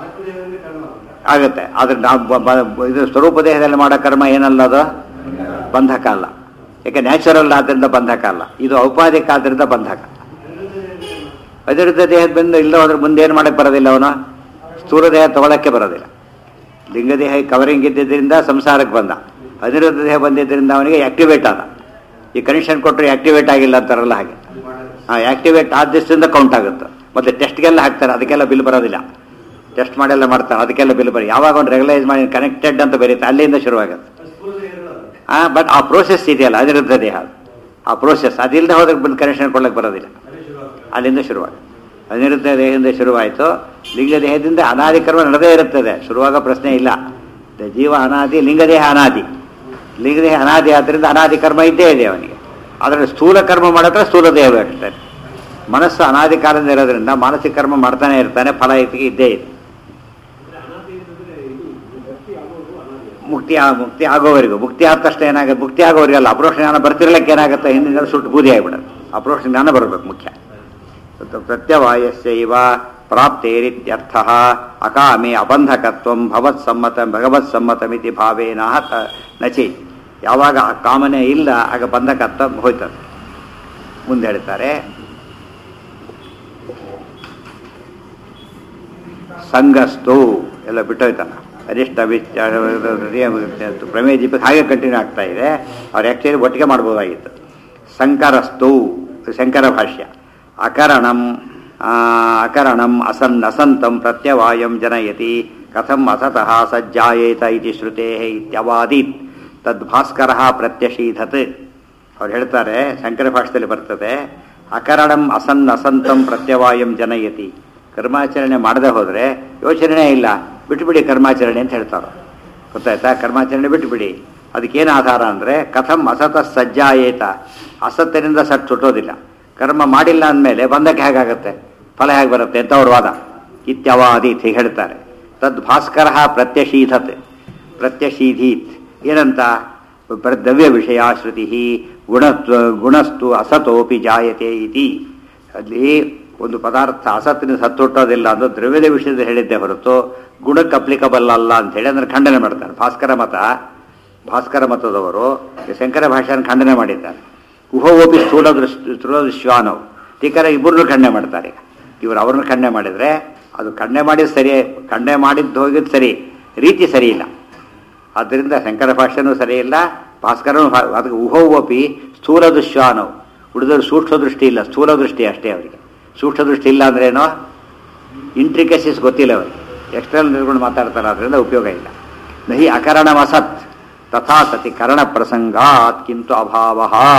ಆಗುತ್ತೆ ಆದ್ರೆ ನಾವು ಬ- ಬ- ಇದು ಸ್ವರೂಪ ದೇಹದಲ್ಲಿ ಮಾಡೋ ಕರ್ಮ ಏನಲ್ಲ ಅದು ಬಂಧಕ ಅಲ್ಲ ಯಾಕೆ ನ್ಯಾಚುರಲ್ ಆದ್ರಿಂದ ಬಂಧಕ ಅಲ್ಲ ಇದು ಔಪಾಧಿಕ ಆದ್ರಿಂದ ಬಂಧಕ ಅನಿರುದ್ಧ ದೇಹದ ಬಂದು ಇಲ್ಲ ಹೋದ್ರೆ ಮುಂದೆ ಏನು ಮಾಡಕ್ಕೆ ಬರೋದಿಲ್ಲ ಅವನು ಸ್ಥೂಲ ದೇಹ ತಗೊಳಕ್ಕೆ ಬರೋದಿಲ್ಲ ಲಿಂಗ ದೇಹ ಕವರಿಂಗ್ ಇದ್ದಿದ್ದರಿಂದ ಸಂಸಾರಕ್ಕೆ ಬಂದ ಅನಿರುದ್ಧ ದೇಹ ಬಂದಿದ್ದರಿಂದ ಅವನಿಗೆ ಆಕ್ಟಿವೇಟ್ ಆದ ಈ ಕನೆಕ್ಷನ್ ಕೊಟ್ಟರೆ ಆಕ್ಟಿವೇಟ್ ಆಗಿಲ್ಲ ಅಂತಾರಲ್ಲ ಹಾಗೆ ಆ ಆಕ್ಟಿವೇಟ್ ಆದ ದಿವಸದಿಂದ ಕೌಂಟ್ ಆಗುತ್ತೆ ಮತ್ತೆ ಟೆಸ್ಟ್ಗೆಲ್ಲ ಹಾಕ್ತಾರೆ ಅದಕ್ಕೆಲ್ಲ ಬಿಲ್ ಬರೋದಿಲ್ಲ ಟೆಸ್ಟ್ ಮಾಡೆಲ್ಲ ಮಾಡ್ತಾರೆ ಅದಕ್ಕೆಲ್ಲ ಬಿಲ್ ಬರೋ ಯಾವಾಗ ಒಂದು ರೆಗ್ಯುಲೈಸ್ ಮಾಡಿ ಕನೆಕ್ಟೆಡ್ ಅಂತ ಬರೀತಾರೆ ಅಲ್ಲಿಂದ ಶುರುವಾಗುತ್ತೆ ಆ ಬಟ್ ಆ ಪ್ರೋಸೆಸ್ ಇದೆಯಲ್ಲ ಅನಿರುದ್ಧ ದೇಹ ಆ ಪ್ರೋಸೆಸ್ ಅದಿಲ್ಲದೆ ಹೋದ್ರೆ ಬಂದು ಕನೆಕ್ಷನ್ ಕೊಡ್ಲಿಕ್ಕೆ ಬರೋದಿಲ್ಲ ಅಲ್ಲಿಂದ ಶುರುವಾಗುತ್ತೆ ಅನಿರುದ್ಧ ದೇಹದಿಂದ ಶುರುವಾಯಿತು ಲಿಂಗ ದೇಹದಿಂದ ಅನಾದಿ ಕರ್ಮ ನಡೆದೇ ಇರುತ್ತದೆ ಶುರುವಾಗ ಪ್ರಶ್ನೆ ಇಲ್ಲ ದ- ಜೀವ ಅನಾದಿ ಲಿಂಗದೇಹ ಅನಾದಿ ಲಿಂಗದೇಹ ಅನಾದಿ ಆದ್ದರಿಂದ ಅನಾದಿ ಕರ್ಮ ಇದ್ದೇ ಇದೆ ಅವನಿಗೆ ಆದರೆ ಸ್ಥೂಲ ಕರ್ಮ ಮಾಡಿದ್ರೆ ಸ್ಥೂಲ ದೇಹ ಬೇಕಾಗ್ತದೆ ಮನಸ್ಸು ಅನಾದಿ ಕಾಲದಿಂದ ಇರೋದ್ರಿಂದ ಮಾನಸಿಕ ಕರ್ಮ ಮಾಡ್ತಾನೆ ಇರ್ತಾನೆ ಫಲ ಇದಕ್ಕೆ ಇದ್ದೇ ಇದೆ ಮುಕ್ತಿ ಆ- ಮುಕ್ತಿ ಆಗೋವರೆಗೂ ಮುಕ್ತಿ ಆದ ತಕ್ಷಣ ಏನಾಗುತ್ತೆ ಮುಕ್ತಿ ಆಗೋವರೆಗಲ್ಲ ಅಪ್ರೋಕ್ಷ ಜ್ಞಾನ ಬರ್ತಿರ್ಲಿಕ್ಕೆ ಏನಾಗುತ್ತೆ ಹಿಂದಿನ ಸುಟ್ಟು ಬೂದಿ ಆಗಿಬಿಡುತ್ತೆ ಅಪ್ರೋಕ್ಷ ಜ್ಞಾನ ಬರಬೇಕು ಮುಖ್ಯ ಪ್ರತ್ಯವಾಯಸ್ಯ ಇವ ಪ್ರಾಪ್ತೇರಿತ್ಯರ್ಥ ಅಕಾಮಿ ಅಬಂಧಕತ್ವಂ ಭವತ್ಸಮ್ಮತ ಭಗವತ್ಸಮ್ಮತಮಿತಿ ಭಾವೇನ ತ ನಚಿ ಯಾವಾಗ ಆ ಕಾಮನೆ ಇಲ್ಲ ಆಗ ಬಂಧಕತ್ವ ಹೋಯ್ತದೆ ಮುಂದೆ ಹೇಳ್ತಾರೆ ಸಂಗಸ್ತು ಎಲ್ಲ ಬಿಟ್ಟೋಯ್ತಲ್ಲ ಅರಿಷ್ಟ ವಿಚಾರ ಪ್ರಮೇಯ ದೀಪಕ್ಕೆ ಹಾಗೆ ಕಂಟಿನ್ಯೂ ಆಗ್ತಾ ಇದೆ ಅವ್ರು ಆ್ಯಕ್ಚುಲಿ ಒಟ್ಟಿಗೆ ಮಾಡ್ಬೋದಾಗಿತ್ತು ಸಂಕರಸ್ತು ಶಂಕರ ಭಾಷ್ಯ ಅಕರಣಂ ಆ, ಅಕರಣಂ ಅಸನ್ ಅಸಂತಂ ಪ್ರತ್ಯವಾಯಂ ಜನಯತಿ ಕಥಂ ಅಸತಃ ಸಜ್ಜಾಯೇತ ಇತಿ ಶ್ರುತೆ ಇತ್ಯವಾದೀತ್ ತದ್ಭಾಸ್ಕರ ಪ್ರತ್ಯಶೀಧತ್ ಅವ್ರು ಹೇಳ್ತಾರೆ ಶಂಕರ ಭಾಷೆಯಲ್ಲಿ ಬರ್ತದೆ ಅಕರಣಂ ಅಸನ್ ಅಸಂತಂ ಪ್ರತ್ಯವಾಯಂ ಜನಯತಿ ಕರ್ಮಾಚರಣೆ ಮಾಡದೆ ಹೋದರೆ ಯೋಚನೆ ಇಲ್ಲ ಬಿಟ್ಟುಬಿಡಿ ಕರ್ಮಾಚರಣೆ ಅಂತ ಹೇಳ್ತಾರೆ ಗೊತ್ತಾಯ್ತಾ ಕರ್ಮಾಚರಣೆ ಬಿಟ್ಟುಬಿಡಿ ಅದಕ್ಕೇನು ಆಧಾರ ಅಂದರೆ ಕಥಂ ಅಸತ ಸಜ್ಜಾಯೇತ ಅಸತ್ತಿನಿಂದ ಸಟ್ ಸುಟ್ಟೋದಿಲ್ಲ ಕರ್ಮ ಮಾಡಿಲ್ಲ ಅಂದಮೇಲೆ ಬಂಧಕ್ಕೆ ಹೇಗಾಗತ್ತೆ ಫಲ ಹೇಗೆ ಬರುತ್ತೆ ಅಂತ ಅವ್ರ ವಾದ ಇತ್ಯವಾದೀತ್ ಹೀಗೆ ಹೇಳ್ತಾರೆ ತದ್ ಭಾಸ್ಕರ ಪ್ರತ್ಯಶೀಧತ್ ಪ್ರತ್ಯಶೀಧೀತ್ ಏನಂತ ಪ್ರ- ದ್ರವ್ಯ ವಿಷಯ ಶ್ರುತಿ ಗುಣತ್ವ ಗುಣಸ್ತು ಅಸತೋಪಿ ಜಾಯತೆ ಇತಿ ಅಲ್ಲಿ ಒಂದು ಪದಾರ್ಥ ಅಸತ್ತಿನ ಸತ್ತುಟ್ಟೋದಿಲ್ಲ ಅದು ದ್ರವ್ಯದ ವಿಷಯದಲ್ಲಿ ಹೇಳಿದ್ದೆ ಹೊರತು ಗುಣಕ್ಕೆ ಅಪ್ಲಿಕಬಲ್ ಅಲ್ಲ ಅಂತ ಹೇಳಿ ಅದನ್ನು ಖಂಡನೆ ಮಾಡ್ತಾರೆ ಭಾಸ್ಕರ ಮತ ಭಾಸ್ಕರ ಮತದವರು ಈ ಶಂಕರ ಭಾಷೆಯನ್ನು ಖಂಡನೆ ಮಾಡಿದ್ದಾರೆ ಉಹೋಪಿ ಸ್ಥೂಲ ದೃಷ್ಟಿ ಸ್ಥೂಲ ದೃಶ್ವಾನವು ಟೀಕರ ಇಬ್ಬರನ್ನು ಖಂಡನೆ ಮಾಡ್ತಾರೆ ಈಗ ಇವರು ಅವ್ರನ್ನ ಖಂಡನೆ ಮಾಡಿದರೆ ಅದು ಖಂಡನೆ ಮಾಡಿದ್ದು ಸರಿ ಖಂಡನೆ ಮಾಡಿದ್ದು ಹೋಗಿದ್ದು ಸರಿ ರೀತಿ ಸರಿ ಇಲ್ಲ ಆದ್ದರಿಂದ ಶಂಕರ ಭಾಷೆನೂ ಸರಿ ಇಲ್ಲ ಭಾಸ್ಕರನು ಭಾ- ಅದಕ್ಕೆ ಉಹೋವಪಿ ಸ್ಥೂಲ ದುಶ್ವಾನವು ಉಳಿದವರು ಸೂಕ್ಷ್ಮ ದೃಷ್ಟಿ ಇಲ್ಲ ಸ್ಥೂಲ ದೃಷ್ಟಿ ಅಷ್ಟೇ ಅವರಿಗೆ ಸೂಕ್ಷ್ಮ ದೃಷ್ಟಿ ಇಲ್ಲ ಅಂದ್ರೇನೋ ಇಂಟ್ರಿಕಸಿಸ್ ಗೊತ್ತಿಲ್ಲ ಅವರಿಗೆ ಎಕ್ಸ್ಟರ್ನಲ್ ನಿರ್ಕೊಂಡು ಮಾತಾಡ್ತಾರೆ ಅದರಿಂದ ಉಪಯೋಗ ಇಲ್ಲ ನಹಿ ಅಕರಣಮಸತ್ ತಥಾ ಸತಿ ಕರಣ ಪ್ರಸಂಗಾತ್ ಕಿಂತು ಅಭಾವ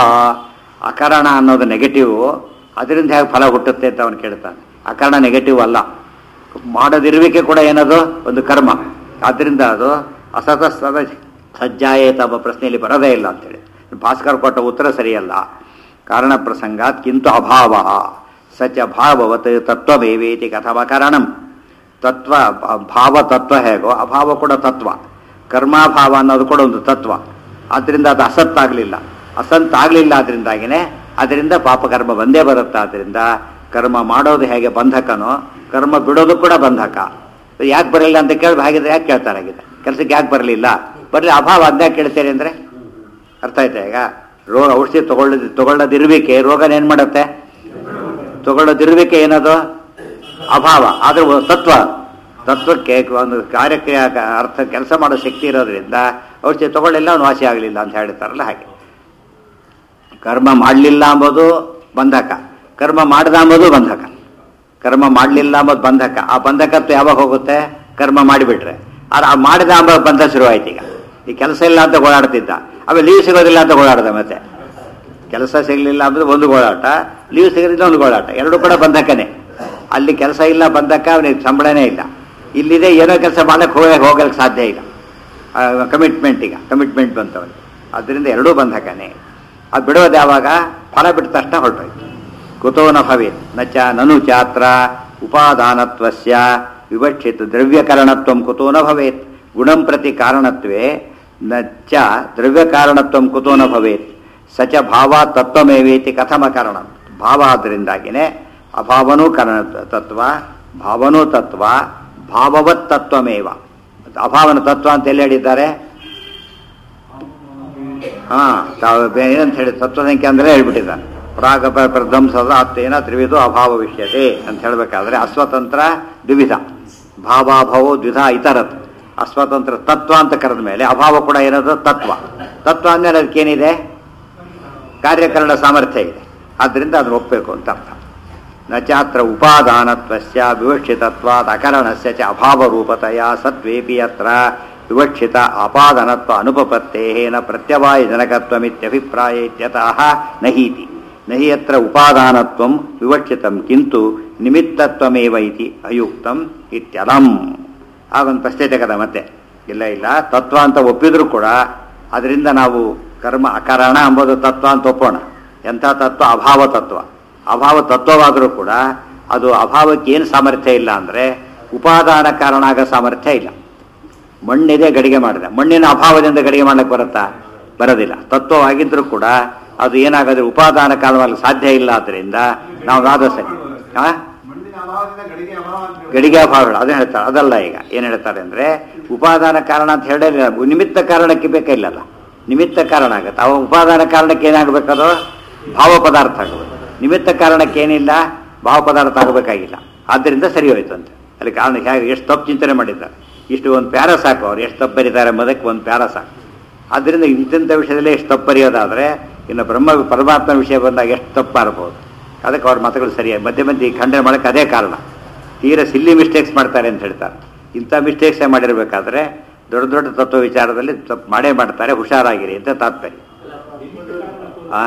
ಅಕರಣ ಅನ್ನೋದು ನೆಗೆಟಿವ್ ಅದರಿಂದ ಹೇಗೆ ಫಲ ಹುಟ್ಟುತ್ತೆ ಅಂತ ಅವನು ಕೇಳ್ತಾನೆ ಅಕರಣ ನೆಗೆಟಿವ್ ಅಲ್ಲ ಮಾಡದಿರುವಿಕೆ ಕೂಡ ಏನದು ಒಂದು ಕರ್ಮ ಆದ್ದರಿಂದ ಅದು ಅಸತ ಸದ ಸಜ್ಜಾಯೇತ ಎಂಬ ಪ್ರಶ್ನೆಯಲ್ಲಿ ಬರೋದೇ ಇಲ್ಲ ಅಂತೇಳಿ ಭಾಸ್ಕರ್ ಕೊಟ್ಟ ಉತ್ತರ ಸರಿಯಲ್ಲ ಕಾರಣ ಪ್ರಸಂಗಾತ್ ಕಿಂತು ಅಭಾವ ಸಚ ಭಾವವತ್ ತತ್ವಮೇವೇತಿ ಕಥಮ ಕಾರಣಂ ತತ್ವ ಭಾವ ತತ್ವ ಹೇಗೋ ಅಭಾವ ಕೂಡ ತತ್ವ ಕರ್ಮಾಭಾವ ಅನ್ನೋದು ಕೂಡ ಒಂದು ತತ್ವ ಆದ್ದರಿಂದ ಅದು ಅಸತ್ತಾಗಲಿಲ್ಲ ಅಸಂತಾಗಲಿಲ್ಲ ಅದರಿಂದಾಗಿನೇ ಅದರಿಂದ ಪಾಪಕರ್ಮ ಬಂದೇ ಬರುತ್ತೆ ಆದ್ದರಿಂದ ಕರ್ಮ ಮಾಡೋದು ಹೇಗೆ ಬಂಧಕನೋ ಕರ್ಮ ಬಿಡೋದು ಕೂಡ ಬಂಧಕ ಯಾಕೆ ಬರಲಿಲ್ಲ ಅಂತ ಕೇಳಿ ಹಾಗಿದ್ರೆ ಯಾಕೆ ಕೇಳ್ತಾರೆ ಆಗಿದೆ ಕೆಲಸಕ್ಕೆ ಯಾಕೆ ಬರಲಿಲ್ಲ ಬರಲಿ ಅಭಾವ ಅದ್ಯಾಕೆ ಕೇಳ್ತೀರಿ ಅಂದರೆ ಅರ್ಥ ಆಯ್ತಾ ಈಗ ರೋಗ ಔಷಧಿ ತಗೊಳ್ಳೋದು ತಗೊಳ್ಳೋದಿರ್ಬೇಕೆ ರೋಗನ ಏನು ಮಾಡುತ್ತೆ ತಗೊಳ್ಳೋದಿರ್ಬೇಕೆ ಏನದು ಅಭಾವ ಆದ್ರೆ ಒಂದು ತತ್ವ ತತ್ವಕ್ಕೆ ಒಂದು ಕಾರ್ಯಕ್ಕೆ ಅರ್ಥ ಕೆಲಸ ಮಾಡೋ ಶಕ್ತಿ ಇರೋದ್ರಿಂದ ಔಷಧಿ ತಗೊಳ್ಳಿಲ್ಲ ಅವನು ವಾಸಿ ಆಗಲಿಲ್ಲ ಅಂತ ಹೇಳ್ತಾರಲ್ಲ ಹಾಗೆ ಕರ್ಮ ಮಾಡಲಿಲ್ಲ ಅಂಬೋದು ಬಂಧಕ ಕರ್ಮ ಮಾಡ್ದ ಅಂಬೋದು ಬಂಧಕ ಕರ್ಮ ಮಾಡಲಿಲ್ಲ ಅಂಬೋದು ಬಂಧಕ ಆ ಬಂಧಕತ್ವ ಯಾವಾಗ ಹೋಗುತ್ತೆ ಕರ್ಮ ಮಾಡಿಬಿಟ್ರೆ ಆದ್ರೆ ಆ ಮಾಡಿದ ಅಂಬ ಬಂಧ ಶುರುವಾಯ್ತು ಈಗ ಈ ಕೆಲಸ ಇಲ್ಲ ಅಂತ ಓಡಾಡ್ತಿದ್ದ ಆಮೇಲೆ ಲೀವ್ ಸಿಗೋದಿಲ್ಲ ಅಂತ ಓಡಾಡ್ದ ಮತ್ತೆ ಕೆಲಸ ಸಿಗಲಿಲ್ಲ ಅಂದ್ರೆ ಒಂದು ಗೋಳಾಟ ಲೀವ್ ಸಿಗಲಿಲ್ಲ ಒಂದು ಗೋಳಾಟ ಎರಡು ಕೂಡ ಬಂಧಕನೇ ಅಲ್ಲಿ ಕೆಲಸ ಇಲ್ಲ ಬಂಧಕ ಅವನಿಗೆ ಸಂಬಳನೇ ಇಲ್ಲ ಇಲ್ಲಿದೆ ಏನೋ ಕೆಲಸ ಮಾಡಕ್ಕೆ ಹೋಗ ಹೋಗಕ್ಕೆ ಸಾಧ್ಯ ಇಲ್ಲ ಕಮಿಟ್ಮೆಂಟ್ ಈಗ ಕಮಿಟ್ಮೆಂಟ್ ಬಂತವನಿಗೆ ಅದರಿಂದ ಎರಡೂ ಬಂಧಕನೇ ಅದು ಬಿಡೋದು ಯಾವಾಗ ಫಲ ಬಿಟ್ಟ ತಕ್ಷಣ ಹೊರಟೋಯ್ತು ಕುತೋ ನ ಭವೇತ್ ನ ಚ ನನು ಚಾತ್ರ ಉಪಾದಾನತ್ವಸ್ಯ ವಿವಕ್ಷಿತ ದ್ರವ್ಯಕರಣತ್ವಂ ಕುತೋ ನ ಭವೇತ್ ಗುಣಂ ಪ್ರತಿ ಕಾರಣತ್ವೇ ನ ಚ ದ್ರವ್ಯಕಾರಣತ್ವಂ ಕುತೋ ನ ಭವೇತ್ ಸ ಚ ಭಾವ ತತ್ವಮೇವೇತಿ ಕಥಮ ಕಾರಣ ಭಾವ ಆದ್ದರಿಂದಾಗಿನೇ ಅಭಾವನೂ ಕಾರಣ ತತ್ವ ಭಾವನೂ ತತ್ವ ಭಾವವತ್ ತತ್ವಮೇವ ಅಭಾವನ ತತ್ವ ಅಂತ ಎಲ್ಲಿ ಹೇಳಿದ್ದಾರೆ ಹಾ ತಾವು ಬೆ- ಏನಂತ ಹೇಳಿ ತತ್ವ ಸಂಖ್ಯೆ ಅಂದ್ರೆ ಹೇಳ್ಬಿಟ್ಟಿದ್ದಾನೆ ಪ್ರಾಗ ಪ- ಪ್ರಧ್ವಂಸದ ಅತ್ತೇನ ತ್ರಿವಿಧೋ ಅಭಾವ ವಿಷ್ಯತೆ ಅಂತ ಹೇಳ್ಬೇಕಾದ್ರೆ ಅಸ್ವತಂತ್ರ ದ್ವಿವಿಧ ಭಾವಾಭಾವೋ ದ್ವಿಧ ಇತರತ್ ಅಸ್ವತಂತ್ರ ತತ್ವ ಅಂತ ಕರೆದ ಮೇಲೆ ಅಭಾವ ಕೂಡ ಏನದು ತತ್ವ ತತ್ವ ಅಂದ್ಮೇಲೆ ಅದಕ್ಕೇನಿದೆ ಕಾರ್ಯಕರಣ ಸಾಮರ್ಥ್ಯ ಇದೆ ಆದ್ದರಿಂದ ಅದನ್ನು ಒಪ್ಪಬೇಕು ಅಂತ ಅರ್ಥ ನ ಚಾತ್ರ ಉಪಾದಾನತ್ವಸ್ಯ ವಿವಕ್ಷಿತತ್ವಾದ ಅಕರಣಸ್ಯ ಚ ಅಭಾವರೂಪತೆಯ ಸತ್ವೇಪಿ ಅತ್ರ ವಿವಕ್ಷಿತ ಅಪಾದನತ್ವ ಅನುಪಪತ್ತೇ ನ ಪ್ರತ್ಯವಾಯ ಜನಕತ್ವಮಿತ್ಯಭಿಪ್ರಾಯ ಇತ್ಯತಃ ನಹೀತಿ ನಹಿ ಅತ್ರ ಉಪಾದಾನತ್ವಂ ವಿವಕ್ಷಿತಂ ಕಿಂತು ನಿಮಿತ್ತತ್ವಮೇವ ಇತಿ ಅಯುಕ್ತಂ ಇತ್ಯಲಂ ಆಗೊಂದು ಪ್ರಶ್ನೆ ತೆಗೆದ ಮತ್ತೆ ಇಲ್ಲ ಇಲ್ಲ ತತ್ವ ಅಂತ ಒಪ್ಪಿದ್ರು ಕೂಡ ಅದರಿಂದ ನಾವು ಕರ್ಮ ಅಕಾರಣ ಎಂಬುದು ತತ್ವ ಅಂತ ಒಪ್ಪೋಣ ಎಂಥ ತತ್ವ ಅಭಾವ ತತ್ವ ಅಭಾವ ತತ್ವವಾದರೂ ಕೂಡ ಅದು ಅಭಾವಕ್ಕೆ ಏನು ಸಾಮರ್ಥ್ಯ ಇಲ್ಲ ಅಂದರೆ ಉಪಾದಾನ ಕಾರಣ ಆಗೋ ಸಾಮರ್ಥ್ಯ ಇಲ್ಲ ಮಣ್ಣಿದೆ ಗಡಿಗೆ ಮಾಡಿದೆ ಮಣ್ಣಿನ ಅಭಾವದಿಂದ ಗಡಿಗೆ ಮಾಡ್ಲಿಕ್ಕೆ ಬರುತ್ತಾ ಬರೋದಿಲ್ಲ ತತ್ವವಾಗಿದ್ರೂ ಕೂಡ ಅದು ಏನಾಗೋದ್ರೆ ಉಪಾದಾನ ಕಾರಣವಾಗಿ ಸಾಧ್ಯ ಇಲ್ಲ ಆದ್ದರಿಂದ ನಾವು ವಾದ ಸರಿ ಆ ಮಣ್ಣಿನ ಅಭಾವದಿಂದ ಗಡಿಗೆ ಅಭಾವ ಅಂತ ಹೇಳಿ. ಗಡಿಗೆ ಅಭಾವಗಳು ಅದನ್ನ ಹೇಳ್ತಾರೆ ಅದಲ್ಲ ಈಗ ಏನು ಹೇಳ್ತಾರೆ ಅಂದ್ರೆ ಉಪಾದಾನ ಕಾರಣ ಅಂತ ಹೇಳಿದ್ರೆ ನಿಮಿತ್ತ ಕಾರಣಕ್ಕೆ ಬೇಕಿಲ್ಲಲ್ಲ ನಿಮಿತ್ತ ಕಾರಣ ಆಗುತ್ತೆ ಅವ ಉಪಾದಾನ ಕಾರಣಕ್ಕೆ ಏನಾಗಬೇಕದು ಭಾವ ಪದಾರ್ಥ ಆಗಬೇಕು ನಿಮಿತ್ತ ಕಾರಣಕ್ಕೆ ಏನಿಲ್ಲ ಭಾವ ಪದಾರ್ಥ ಆಗಬೇಕಾಗಿಲ್ಲ ಆದ್ದರಿಂದ ಸರಿ ಹೋಯ್ತು ಅಂತ ಅಲ್ಲಿ ಕಾರಣ ಹೇಗೆ ಎಷ್ಟು ತಪ್ಪು ಚಿಂತನೆ ಮಾಡಿದ್ದಾರೆ ಇಷ್ಟು ಒಂದು ಪ್ಯಾರ ಸಾಕು ಅವ್ರು ಎಷ್ಟು ತಪ್ಪು ಬರೀತಾರೆ ಎಂಬುದಕ್ಕೆ ಒಂದು ಪ್ಯಾರ ಸಾಕು ಆದ್ದರಿಂದ ಇಂತಿಂಥ ವಿಷಯದಲ್ಲಿ ಎಷ್ಟು ತಪ್ಪು ಬರೆಯೋದಾದ್ರೆ ಇನ್ನು ಬ್ರಹ್ಮ ಪರಮಾತ್ಮ ವಿಷಯ ಬಂದಾಗ ಎಷ್ಟು ತಪ್ಪು ಮಾಡ್ಬೋದು ಅದಕ್ಕೆ ಅವ್ರ ಮಾತುಗಳು ಸರಿಯಾಗಿ ಮಧ್ಯೆ ಮಧ್ಯೆ ಈ ಖಂಡನೆ ಮಾಡೋಕ್ಕೆ ಅದೇ ಕಾರಣ ತೀರ ಸಿಲ್ಲಿ ಮಿಸ್ಟೇಕ್ಸ್ ಮಾಡ್ತಾರೆ ಅಂತ ಹೇಳ್ತಾರೆ ಇಂಥ ಮಿಸ್ಟೇಕ್ಸೇ ಮಾಡಿರಬೇಕಾದ್ರೆ ದೊಡ್ಡ ದೊಡ್ಡ ತತ್ವ ವಿಚಾರದಲ್ಲಿ ತಪ್ಪು ಮಾಡೇ ಮಾಡ್ತಾರೆ ಹುಷಾರಾಗಿರಿ ಅಂತ ತಾತ್ಪರ್ಯ ಆ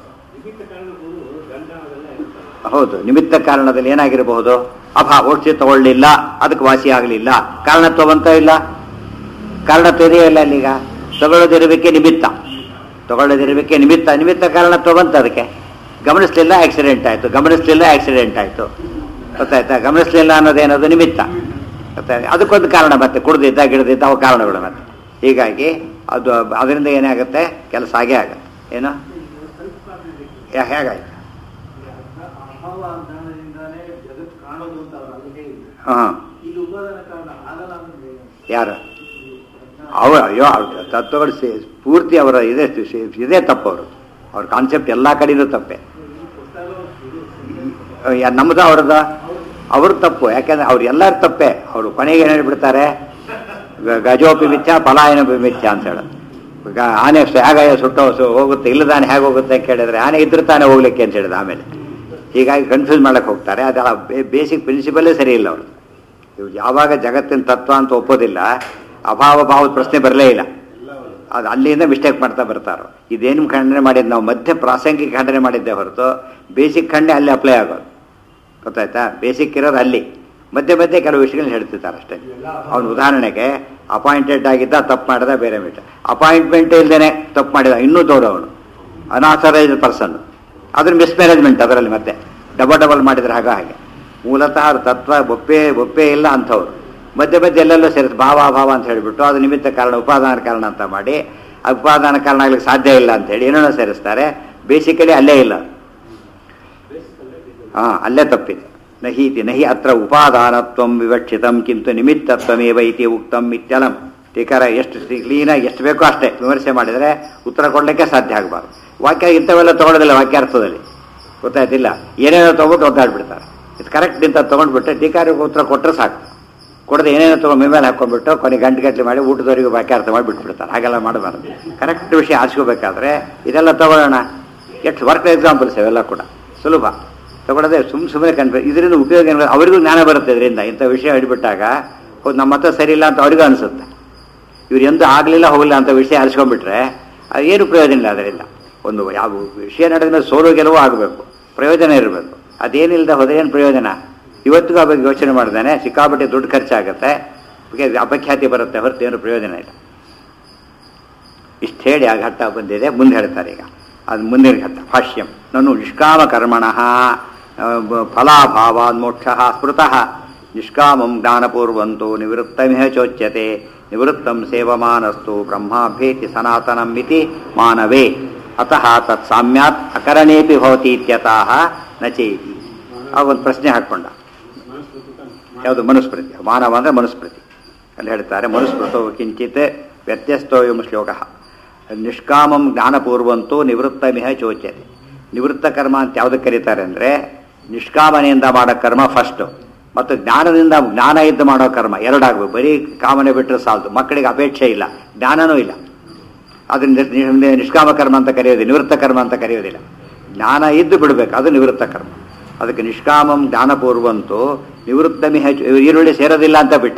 ಹೌದು ನಿಮಿತ್ತ ಕಾರಣದಲ್ಲಿ ಏನಾಗಿರಬಹುದು ಅಭಾವ ಔಷಧಿ ತಗೊಳ್ಳಿಲ್ಲ ಅದಕ್ಕೆ ವಾಸಿ ಆಗಲಿಲ್ಲ ಕಾರಣ ತಗೊಂತ ಇಲ್ಲ ಕಾರಣ ಇದೆಯಲ್ಲ ಅಲ್ಲೀಗ ತಗೊಳ್ಳೋದಿರಬೇಕೆ ನಿಮಿತ್ತ ತಗೊಳ್ಳೋದಿರಬೇಕೆ ನಿಮಿತ್ತ ನಿಮಿತ್ತ ಕಾರಣ ತಗೊಂತ ಅದಕ್ಕೆ ಗಮನಿಸ್ಲಿಲ್ಲ ಆಕ್ಸಿಡೆಂಟ್ ಆಯಿತು ಗಮನಿಸ್ಲಿಲ್ಲ ಆಕ್ಸಿಡೆಂಟ್ ಆಯಿತು ಗೊತ್ತಾಯ್ತಾ ಗಮನಿಸ್ಲಿಲ್ಲ ಅನ್ನೋದೇನದು ನಿಮಿತ್ತ ಗೊತ್ತಾಯ್ತಾ ಅದಕ್ಕೊಂದು ಕಾರಣ ಮತ್ತೆ ಕುಡ್ದಿದ್ದ ಗಿಡದಿದ್ದ ಅವು ಕಾರಣಗಳು ಮತ್ತೆ ಹೀಗಾಗಿ ಅದು ಅದರಿಂದ ಏನಾಗುತ್ತೆ ಕೆಲಸ ಆಗೇ ಆಗುತ್ತೆ ಏನು ಯಾ- ಹೇಗಾಯ್ತು ಅಭಾವ ಜ್ಞಾನದಿಂದಾನೇ ಜಗತ್ತು ಕಾಣೋದು ಅಂತ ಅವ್ರು ಅಲ್ಲಿ ಹೇಳಿದ್ರು ಹಾಂ ಇದು ಉಪಾದಾನ ಕಾರಣ ಆಗಲ್ಲ ಅಂದ್ರೆ ಯಾರು ಅವ್ರು ಅಯ್ಯೋ ಅವ್ರ ತತ್ವಗಳು ಸೇ- ಪೂರ್ತಿ ಅವರ ಇದೇ ಸೇ- ಇದೇ ತಪ್ಪು ಅವರು ಅವ್ರ ಕಾನ್ಸೆಪ್ಟ್ ಎಲ್ಲ ಕಡೆನೂ ತಪ್ಪೆ ಯಾ- ನಮ್ದು ಅವ್ರದ ಅವ್ರ ತಪ್ಪು ಯಾಕಂದ್ರೆ ಅವ್ರು ಎಲ್ಲರ ತಪ್ಪೆ ಅವರು ಕೊನೆಗೆ ಏನು ಹೇಳ್ಬಿಡ್ತಾರೆ ಗ- ಗಜೋಪಿ ಮಿಥ್ಯ ಪಲಾಯನಪಿ ಮಿಥ್ಯ ಅಂತ ಹೇಳೋದು ಈಗ ಆನೆ ಹೇಗಾಯ ಸುಟ್ಟೋ ಸು ಹೋಗುತ್ತೆ ಇಲ್ಲದಾನೆ ಹೇಗೆ ಹೋಗುತ್ತೆ ಅಂತ ಕೇಳಿದ್ರೆ ಆನೆ ಇದ್ರೆ ತಾನೇ ಹೋಗ್ಲಿಕ್ಕೆ ಅಂತ ಹೇಳಿದ ಆಮೇಲೆ ಹೀಗಾಗಿ ಕನ್ಫ್ಯೂಸ್ ಮಾಡಕ್ಕೆ ಹೋಗ್ತಾರೆ ಅದೆಲ್ಲ ಬೇಸಿಕ್ ಪ್ರಿನ್ಸಿಪಲ್ಲೇ ಸರಿ ಇಲ್ಲ ಅವರು ಇವು ಯಾವಾಗ ಜಗತ್ತಿನ ತತ್ವ ಅಂತ ಒಪ್ಪೋದಿಲ್ಲ ಅಭಾವ ಭಾವದ ಪ್ರಶ್ನೆ ಬರಲೇ ಇಲ್ಲ ಅದು ಅಲ್ಲಿಂದ ಮಿಸ್ಟೇಕ್ ಮಾಡ್ತಾ ಬರ್ತಾರೋ ಇದೇನು ಖಂಡನೆ ಮಾಡಿದ್ದು ನಾವು ಮಧ್ಯ ಪ್ರಾಸಂಗಿಕ ಖಂಡನೆ ಮಾಡಿದ್ದೆ ಹೊರತು ಬೇಸಿಕ್ ಖಂಡನೆ ಅಲ್ಲಿ ಅಪ್ಲೈ ಆಗೋದು ಗೊತ್ತಾಯ್ತಾ ಬೇಸಿಕ್ ಇರೋದು ಅಲ್ಲಿ ಮಧ್ಯೆ ಮಧ್ಯೆ ಕೆಲವು ವಿಷಯಗಳನ್ನ ಹೇಳ್ತಿರ್ತಾರೆ ಅಷ್ಟೇ ಅವನು ಉದಾಹರಣೆಗೆ ಅಪಾಯಿಂಟೆಡ್ ಆಗಿದ್ದ ತಪ್ಪು ಮಾಡಿದ ಬೇರೆ ಮೀಟ ಅಪಾಯಿಂಟ್ಮೆಂಟ್ ಇಲ್ದೇನೆ ತಪ್ಪು ಮಾಡಿದ ಇನ್ನೂ ದೊಡ್ಡವನು ಅನಾಥರೈಸ್ಡ್ ಪರ್ಸನ್ ಅದ್ರ ಮಿಸ್ಮ್ಯಾನೇಜ್ಮೆಂಟ್ ಅದರಲ್ಲಿ ಮತ್ತೆ ಡಬಲ್ ಡಬಲ್ ಮಾಡಿದ್ರೆ ಹಾಗ ಹಾಗೆ ಮೂಲತಃ ಅವ್ರ ತತ್ವ ಒಪ್ಪೇ ಒಪ್ಪೇ ಇಲ್ಲ ಅಂಥವ್ರು ಮಧ್ಯೆ ಮಧ್ಯೆ ಎಲ್ಲೆಲ್ಲೋ ಸೇರಿಸಿ ಭಾವ ಭಾವ ಅಂತ ಹೇಳಿಬಿಟ್ಟು ಅದು ನಿಮಿತ್ತ ಕಾರಣ ಉಪಾದಾನ ಕಾರಣ ಅಂತ ಮಾಡಿ ಆ ಉಪಾದಾನ ಕಾರಣ ಆಗ್ಲಿಕ್ಕೆ ಸಾಧ್ಯ ಇಲ್ಲ ಅಂತ ಹೇಳಿ ಏನೇನೋ ಸೇರಿಸ್ತಾರೆ ಬೇಸಿಕಲಿ ಅಲ್ಲೇ ಇಲ್ಲ ಹಾ ಅಲ್ಲೇ ತಪ್ಪಿದೆ ನಹಿ ಇತಿ ನಹಿ ಅತ್ರ ಉಪಾದಾನತ್ವಂ ವಿವಕ್ಷಿತಂ ಕಿಂತು ನಿಮಿತ್ತತ್ವಮೇವ ಇತಿ ಉಕ್ತಂ ಇತ್ಯಲಂ ಟೀಕಾರ ಎಷ್ಟು ಕ್ಲೀನಾಗಿ ಎಷ್ಟು ಬೇಕೋ ಅಷ್ಟೇ ವಿಮರ್ಶೆ ಮಾಡಿದರೆ ಉತ್ತರ ಕೊಡಲಿಕ್ಕೆ ಸಾಧ್ಯ ಆಗಬಾರ್ದು ವಾಕ್ಯ ಇಂಥವೆಲ್ಲ ತಗೊಳ್ಳೋದಿಲ್ಲ ವಾಕ್ಯಾರ್ಥದಲ್ಲಿ ಗೊತ್ತಾಯ್ತಿಲ್ಲ ಏನೇನೋ ತಗೊಂಡು ಒದ್ದಾಡ್ಬಿಡ್ತಾರೆ ಇದು ಕರೆಕ್ಟ್ ಇಂತ ತೊಗೊಂಡ್ಬಿಟ್ರೆ ಟೀಕಾರಿಗೆ ಉತ್ತರ ಕೊಟ್ಟರೆ ಸಾಕು ಕೊಡದೆ ಏನೇನೋ ತೊಗೊಂಡು ಮೇಲೆ ಹಾಕೊಂಡ್ಬಿಟ್ಟು ಕೊನೆ ಗಂಟೆ ಗಟ್ಟಲೆ ಮಾಡಿ ಊಟದವರೆಗೂ ವಾಕ್ಯಾರ್ಥ ಮಾಡಿ ಬಿಟ್ಬಿಡ್ತಾರೆ ಹಾಗೆಲ್ಲ ಮಾಡಬಾರ್ದು ಕರೆಕ್ಟ್ ವಿಷಯ ಆರಿಸ್ಕೋಬೇಕಾದ್ರೆ ಇದೆಲ್ಲ ತಗೊಳ್ಳೋಣ ಎಷ್ಟು ವರ್ಕ್ ಎಕ್ಸಾಂಪಲ್ಸ್ ಇವೆಲ್ಲ ಕೂಡ ಸುಲಭ ತಗೊಳ್ಳೋದೆ ಸುಮ್ ಸುಮ್ಮನೆ ಕನ್ಫ್ಯೂ ಇದರಿಂದ ಉಪಯೋಗ ಏನು ಅವರಿಗೂ ಜ್ಞಾನ ಬರುತ್ತೆ ಇದರಿಂದ ಇಂಥ ವಿಷಯ ಹಿಡಿಬಿಟ್ಟಾಗ ಹೌದು ನಮ್ಮ ಹತ್ರ ಸರಿ ಇಲ್ಲ ಅಂತ ಅವರಿಗೂ ಅನಿಸುತ್ತೆ ಇವ್ರು ಎಂದು ಆಗಲಿಲ್ಲ ಹೋಗಲಿಲ್ಲ ಅಂತ ವಿಷಯ ಆರಿಸ್ಕೊಂಡ್ಬಿಟ್ರೆ ಅದು ಏನು ಪ್ರಯೋಜನ ಇಲ್ಲ ಅದರಿಂದ ಒಂದು ಯಾವ ವಿಷಯ ನಡೆದ ಸೋಲು ಗೆಲುವು ಆಗಬೇಕು ಪ್ರಯೋಜನ ಇರಬೇಕು ಅದೇನಿಲ್ಲದೆ ಹೋದ್ರೆ ಏನು ಪ್ರಯೋಜನ ಇವತ್ತಿಗೂ ಆ ಬಗ್ಗೆ ಯೋಚನೆ ಮಾಡ್ದಾನೆ ಸಿಕ್ಕಾಪಟ್ಟೆ ದುಡ್ಡು ಖರ್ಚಾಗುತ್ತೆ ಬಗ್ಗೆ ಅಪಖ್ಯಾತಿ ಬರುತ್ತೆ ಹೊರತು ಏನು ಪ್ರಯೋಜನ ಇಲ್ಲ ಇಷ್ಟು ಹೇಳಿ ಆ ಘಟ್ಟ ಬಂದಿದೆ ಮುಂದೆ ಹೇಳ್ತಾರೆ ಈಗ ಅದು ಮುಂದಿನ ಘಟ್ಟ ಭಾಷ್ಯಂ ನಾನು ನಿಷ್ಕಾಮ ಕರ್ಮಣ ಫಲಾಭಾವಾನ್ಮೋಕ್ಷ ಸ್ಮೃತಃ ನಿಷ್ಕಾಮಂ ಜ್ಞಾನಪೂರ್ವಂತೋ ನಿವೃತ್ತಮಿಹ ಚೋಚ್ಯತೆ ನಿವೃತ್ತಂ ಸೇವಮಾನಸ್ತು ಬ್ರಹ್ಮಾಭೇತಿ ಸನಾತನಂ ಇತಿ ಮಾನವೇ ಅತಃ ತತ್ ಸಾಮ್ಯಾತ್ ಅಕರಣೇಪಿ ಭವತಿ ಇತ್ಯತಃ ನ ಚೇತಿ ಆಗ ಒಂದು ಪ್ರಶ್ನೆ ಹಾಕ್ಕೊಂಡ ಯಾವುದು ಮನುಸ್ಮೃತಿ ಮಾನವ ಅಂದರೆ ಮನುಸ್ಮೃತಿ ಅಲ್ಲಿ ಹೇಳ್ತಾರೆ ಮನುಸ್ಮೃತೋ ಕಿಂಚಿತ್ ವ್ಯತ್ಯಸ್ತೋ ಎಂ ಶ್ಲೋಕ ನಿಷ್ಕಾಮಂ ಜ್ಞಾನಪೂರ್ವಂತೂ ನಿವೃತ್ತಮಿಹ ಚೋಚ್ಯತೆ ನಿವೃತ್ತ ಕರ್ಮ ಅಂತ ಯಾವುದಕ್ಕೆ ಕರೀತಾರೆ ಅಂದರೆ ನಿಷ್ಕಾಮನೆಯಿಂದ ಮಾಡೋ ಕರ್ಮ ಫಸ್ಟು ಮತ್ತು ಜ್ಞಾನದಿಂದ ಜ್ಞಾನ ಇದ್ದು ಮಾಡೋ ಕರ್ಮ ಎರಡಾಗಬೇಕು ಬರೀ ಕಾಮನೆ ಬಿಟ್ಟರೆ ಸಾಲದು ಮಕ್ಕಳಿಗೆ ಅಪೇಕ್ಷೆ ಇಲ್ಲ ಜ್ಞಾನನೂ ಇಲ್ಲ ಅದರಿಂದ ನಿ- ನಿಷ್ಕಾಮ ಕರ್ಮ ಅಂತ ಕರೆಯೋದಿಲ್ಲ ನಿವೃತ್ತ ಕರ್ಮ ಅಂತ ಕರೆಯೋದಿಲ್ಲ ಜ್ಞಾನ ಇದ್ದು ಬಿಡಬೇಕು ಅದು ನಿವೃತ್ತ ಕರ್ಮ ಅದಕ್ಕೆ ನಿಷ್ಕಾಮಂ ಜ್ಞಾನಪೂರ್ವಂತೂ ನಿವೃತ್ತಮಿಹ ಚ- ಈರುಳ್ಳಿ ಸೇರೋದಿಲ್ಲ ಅಂತ ಬಿಟ್ಟ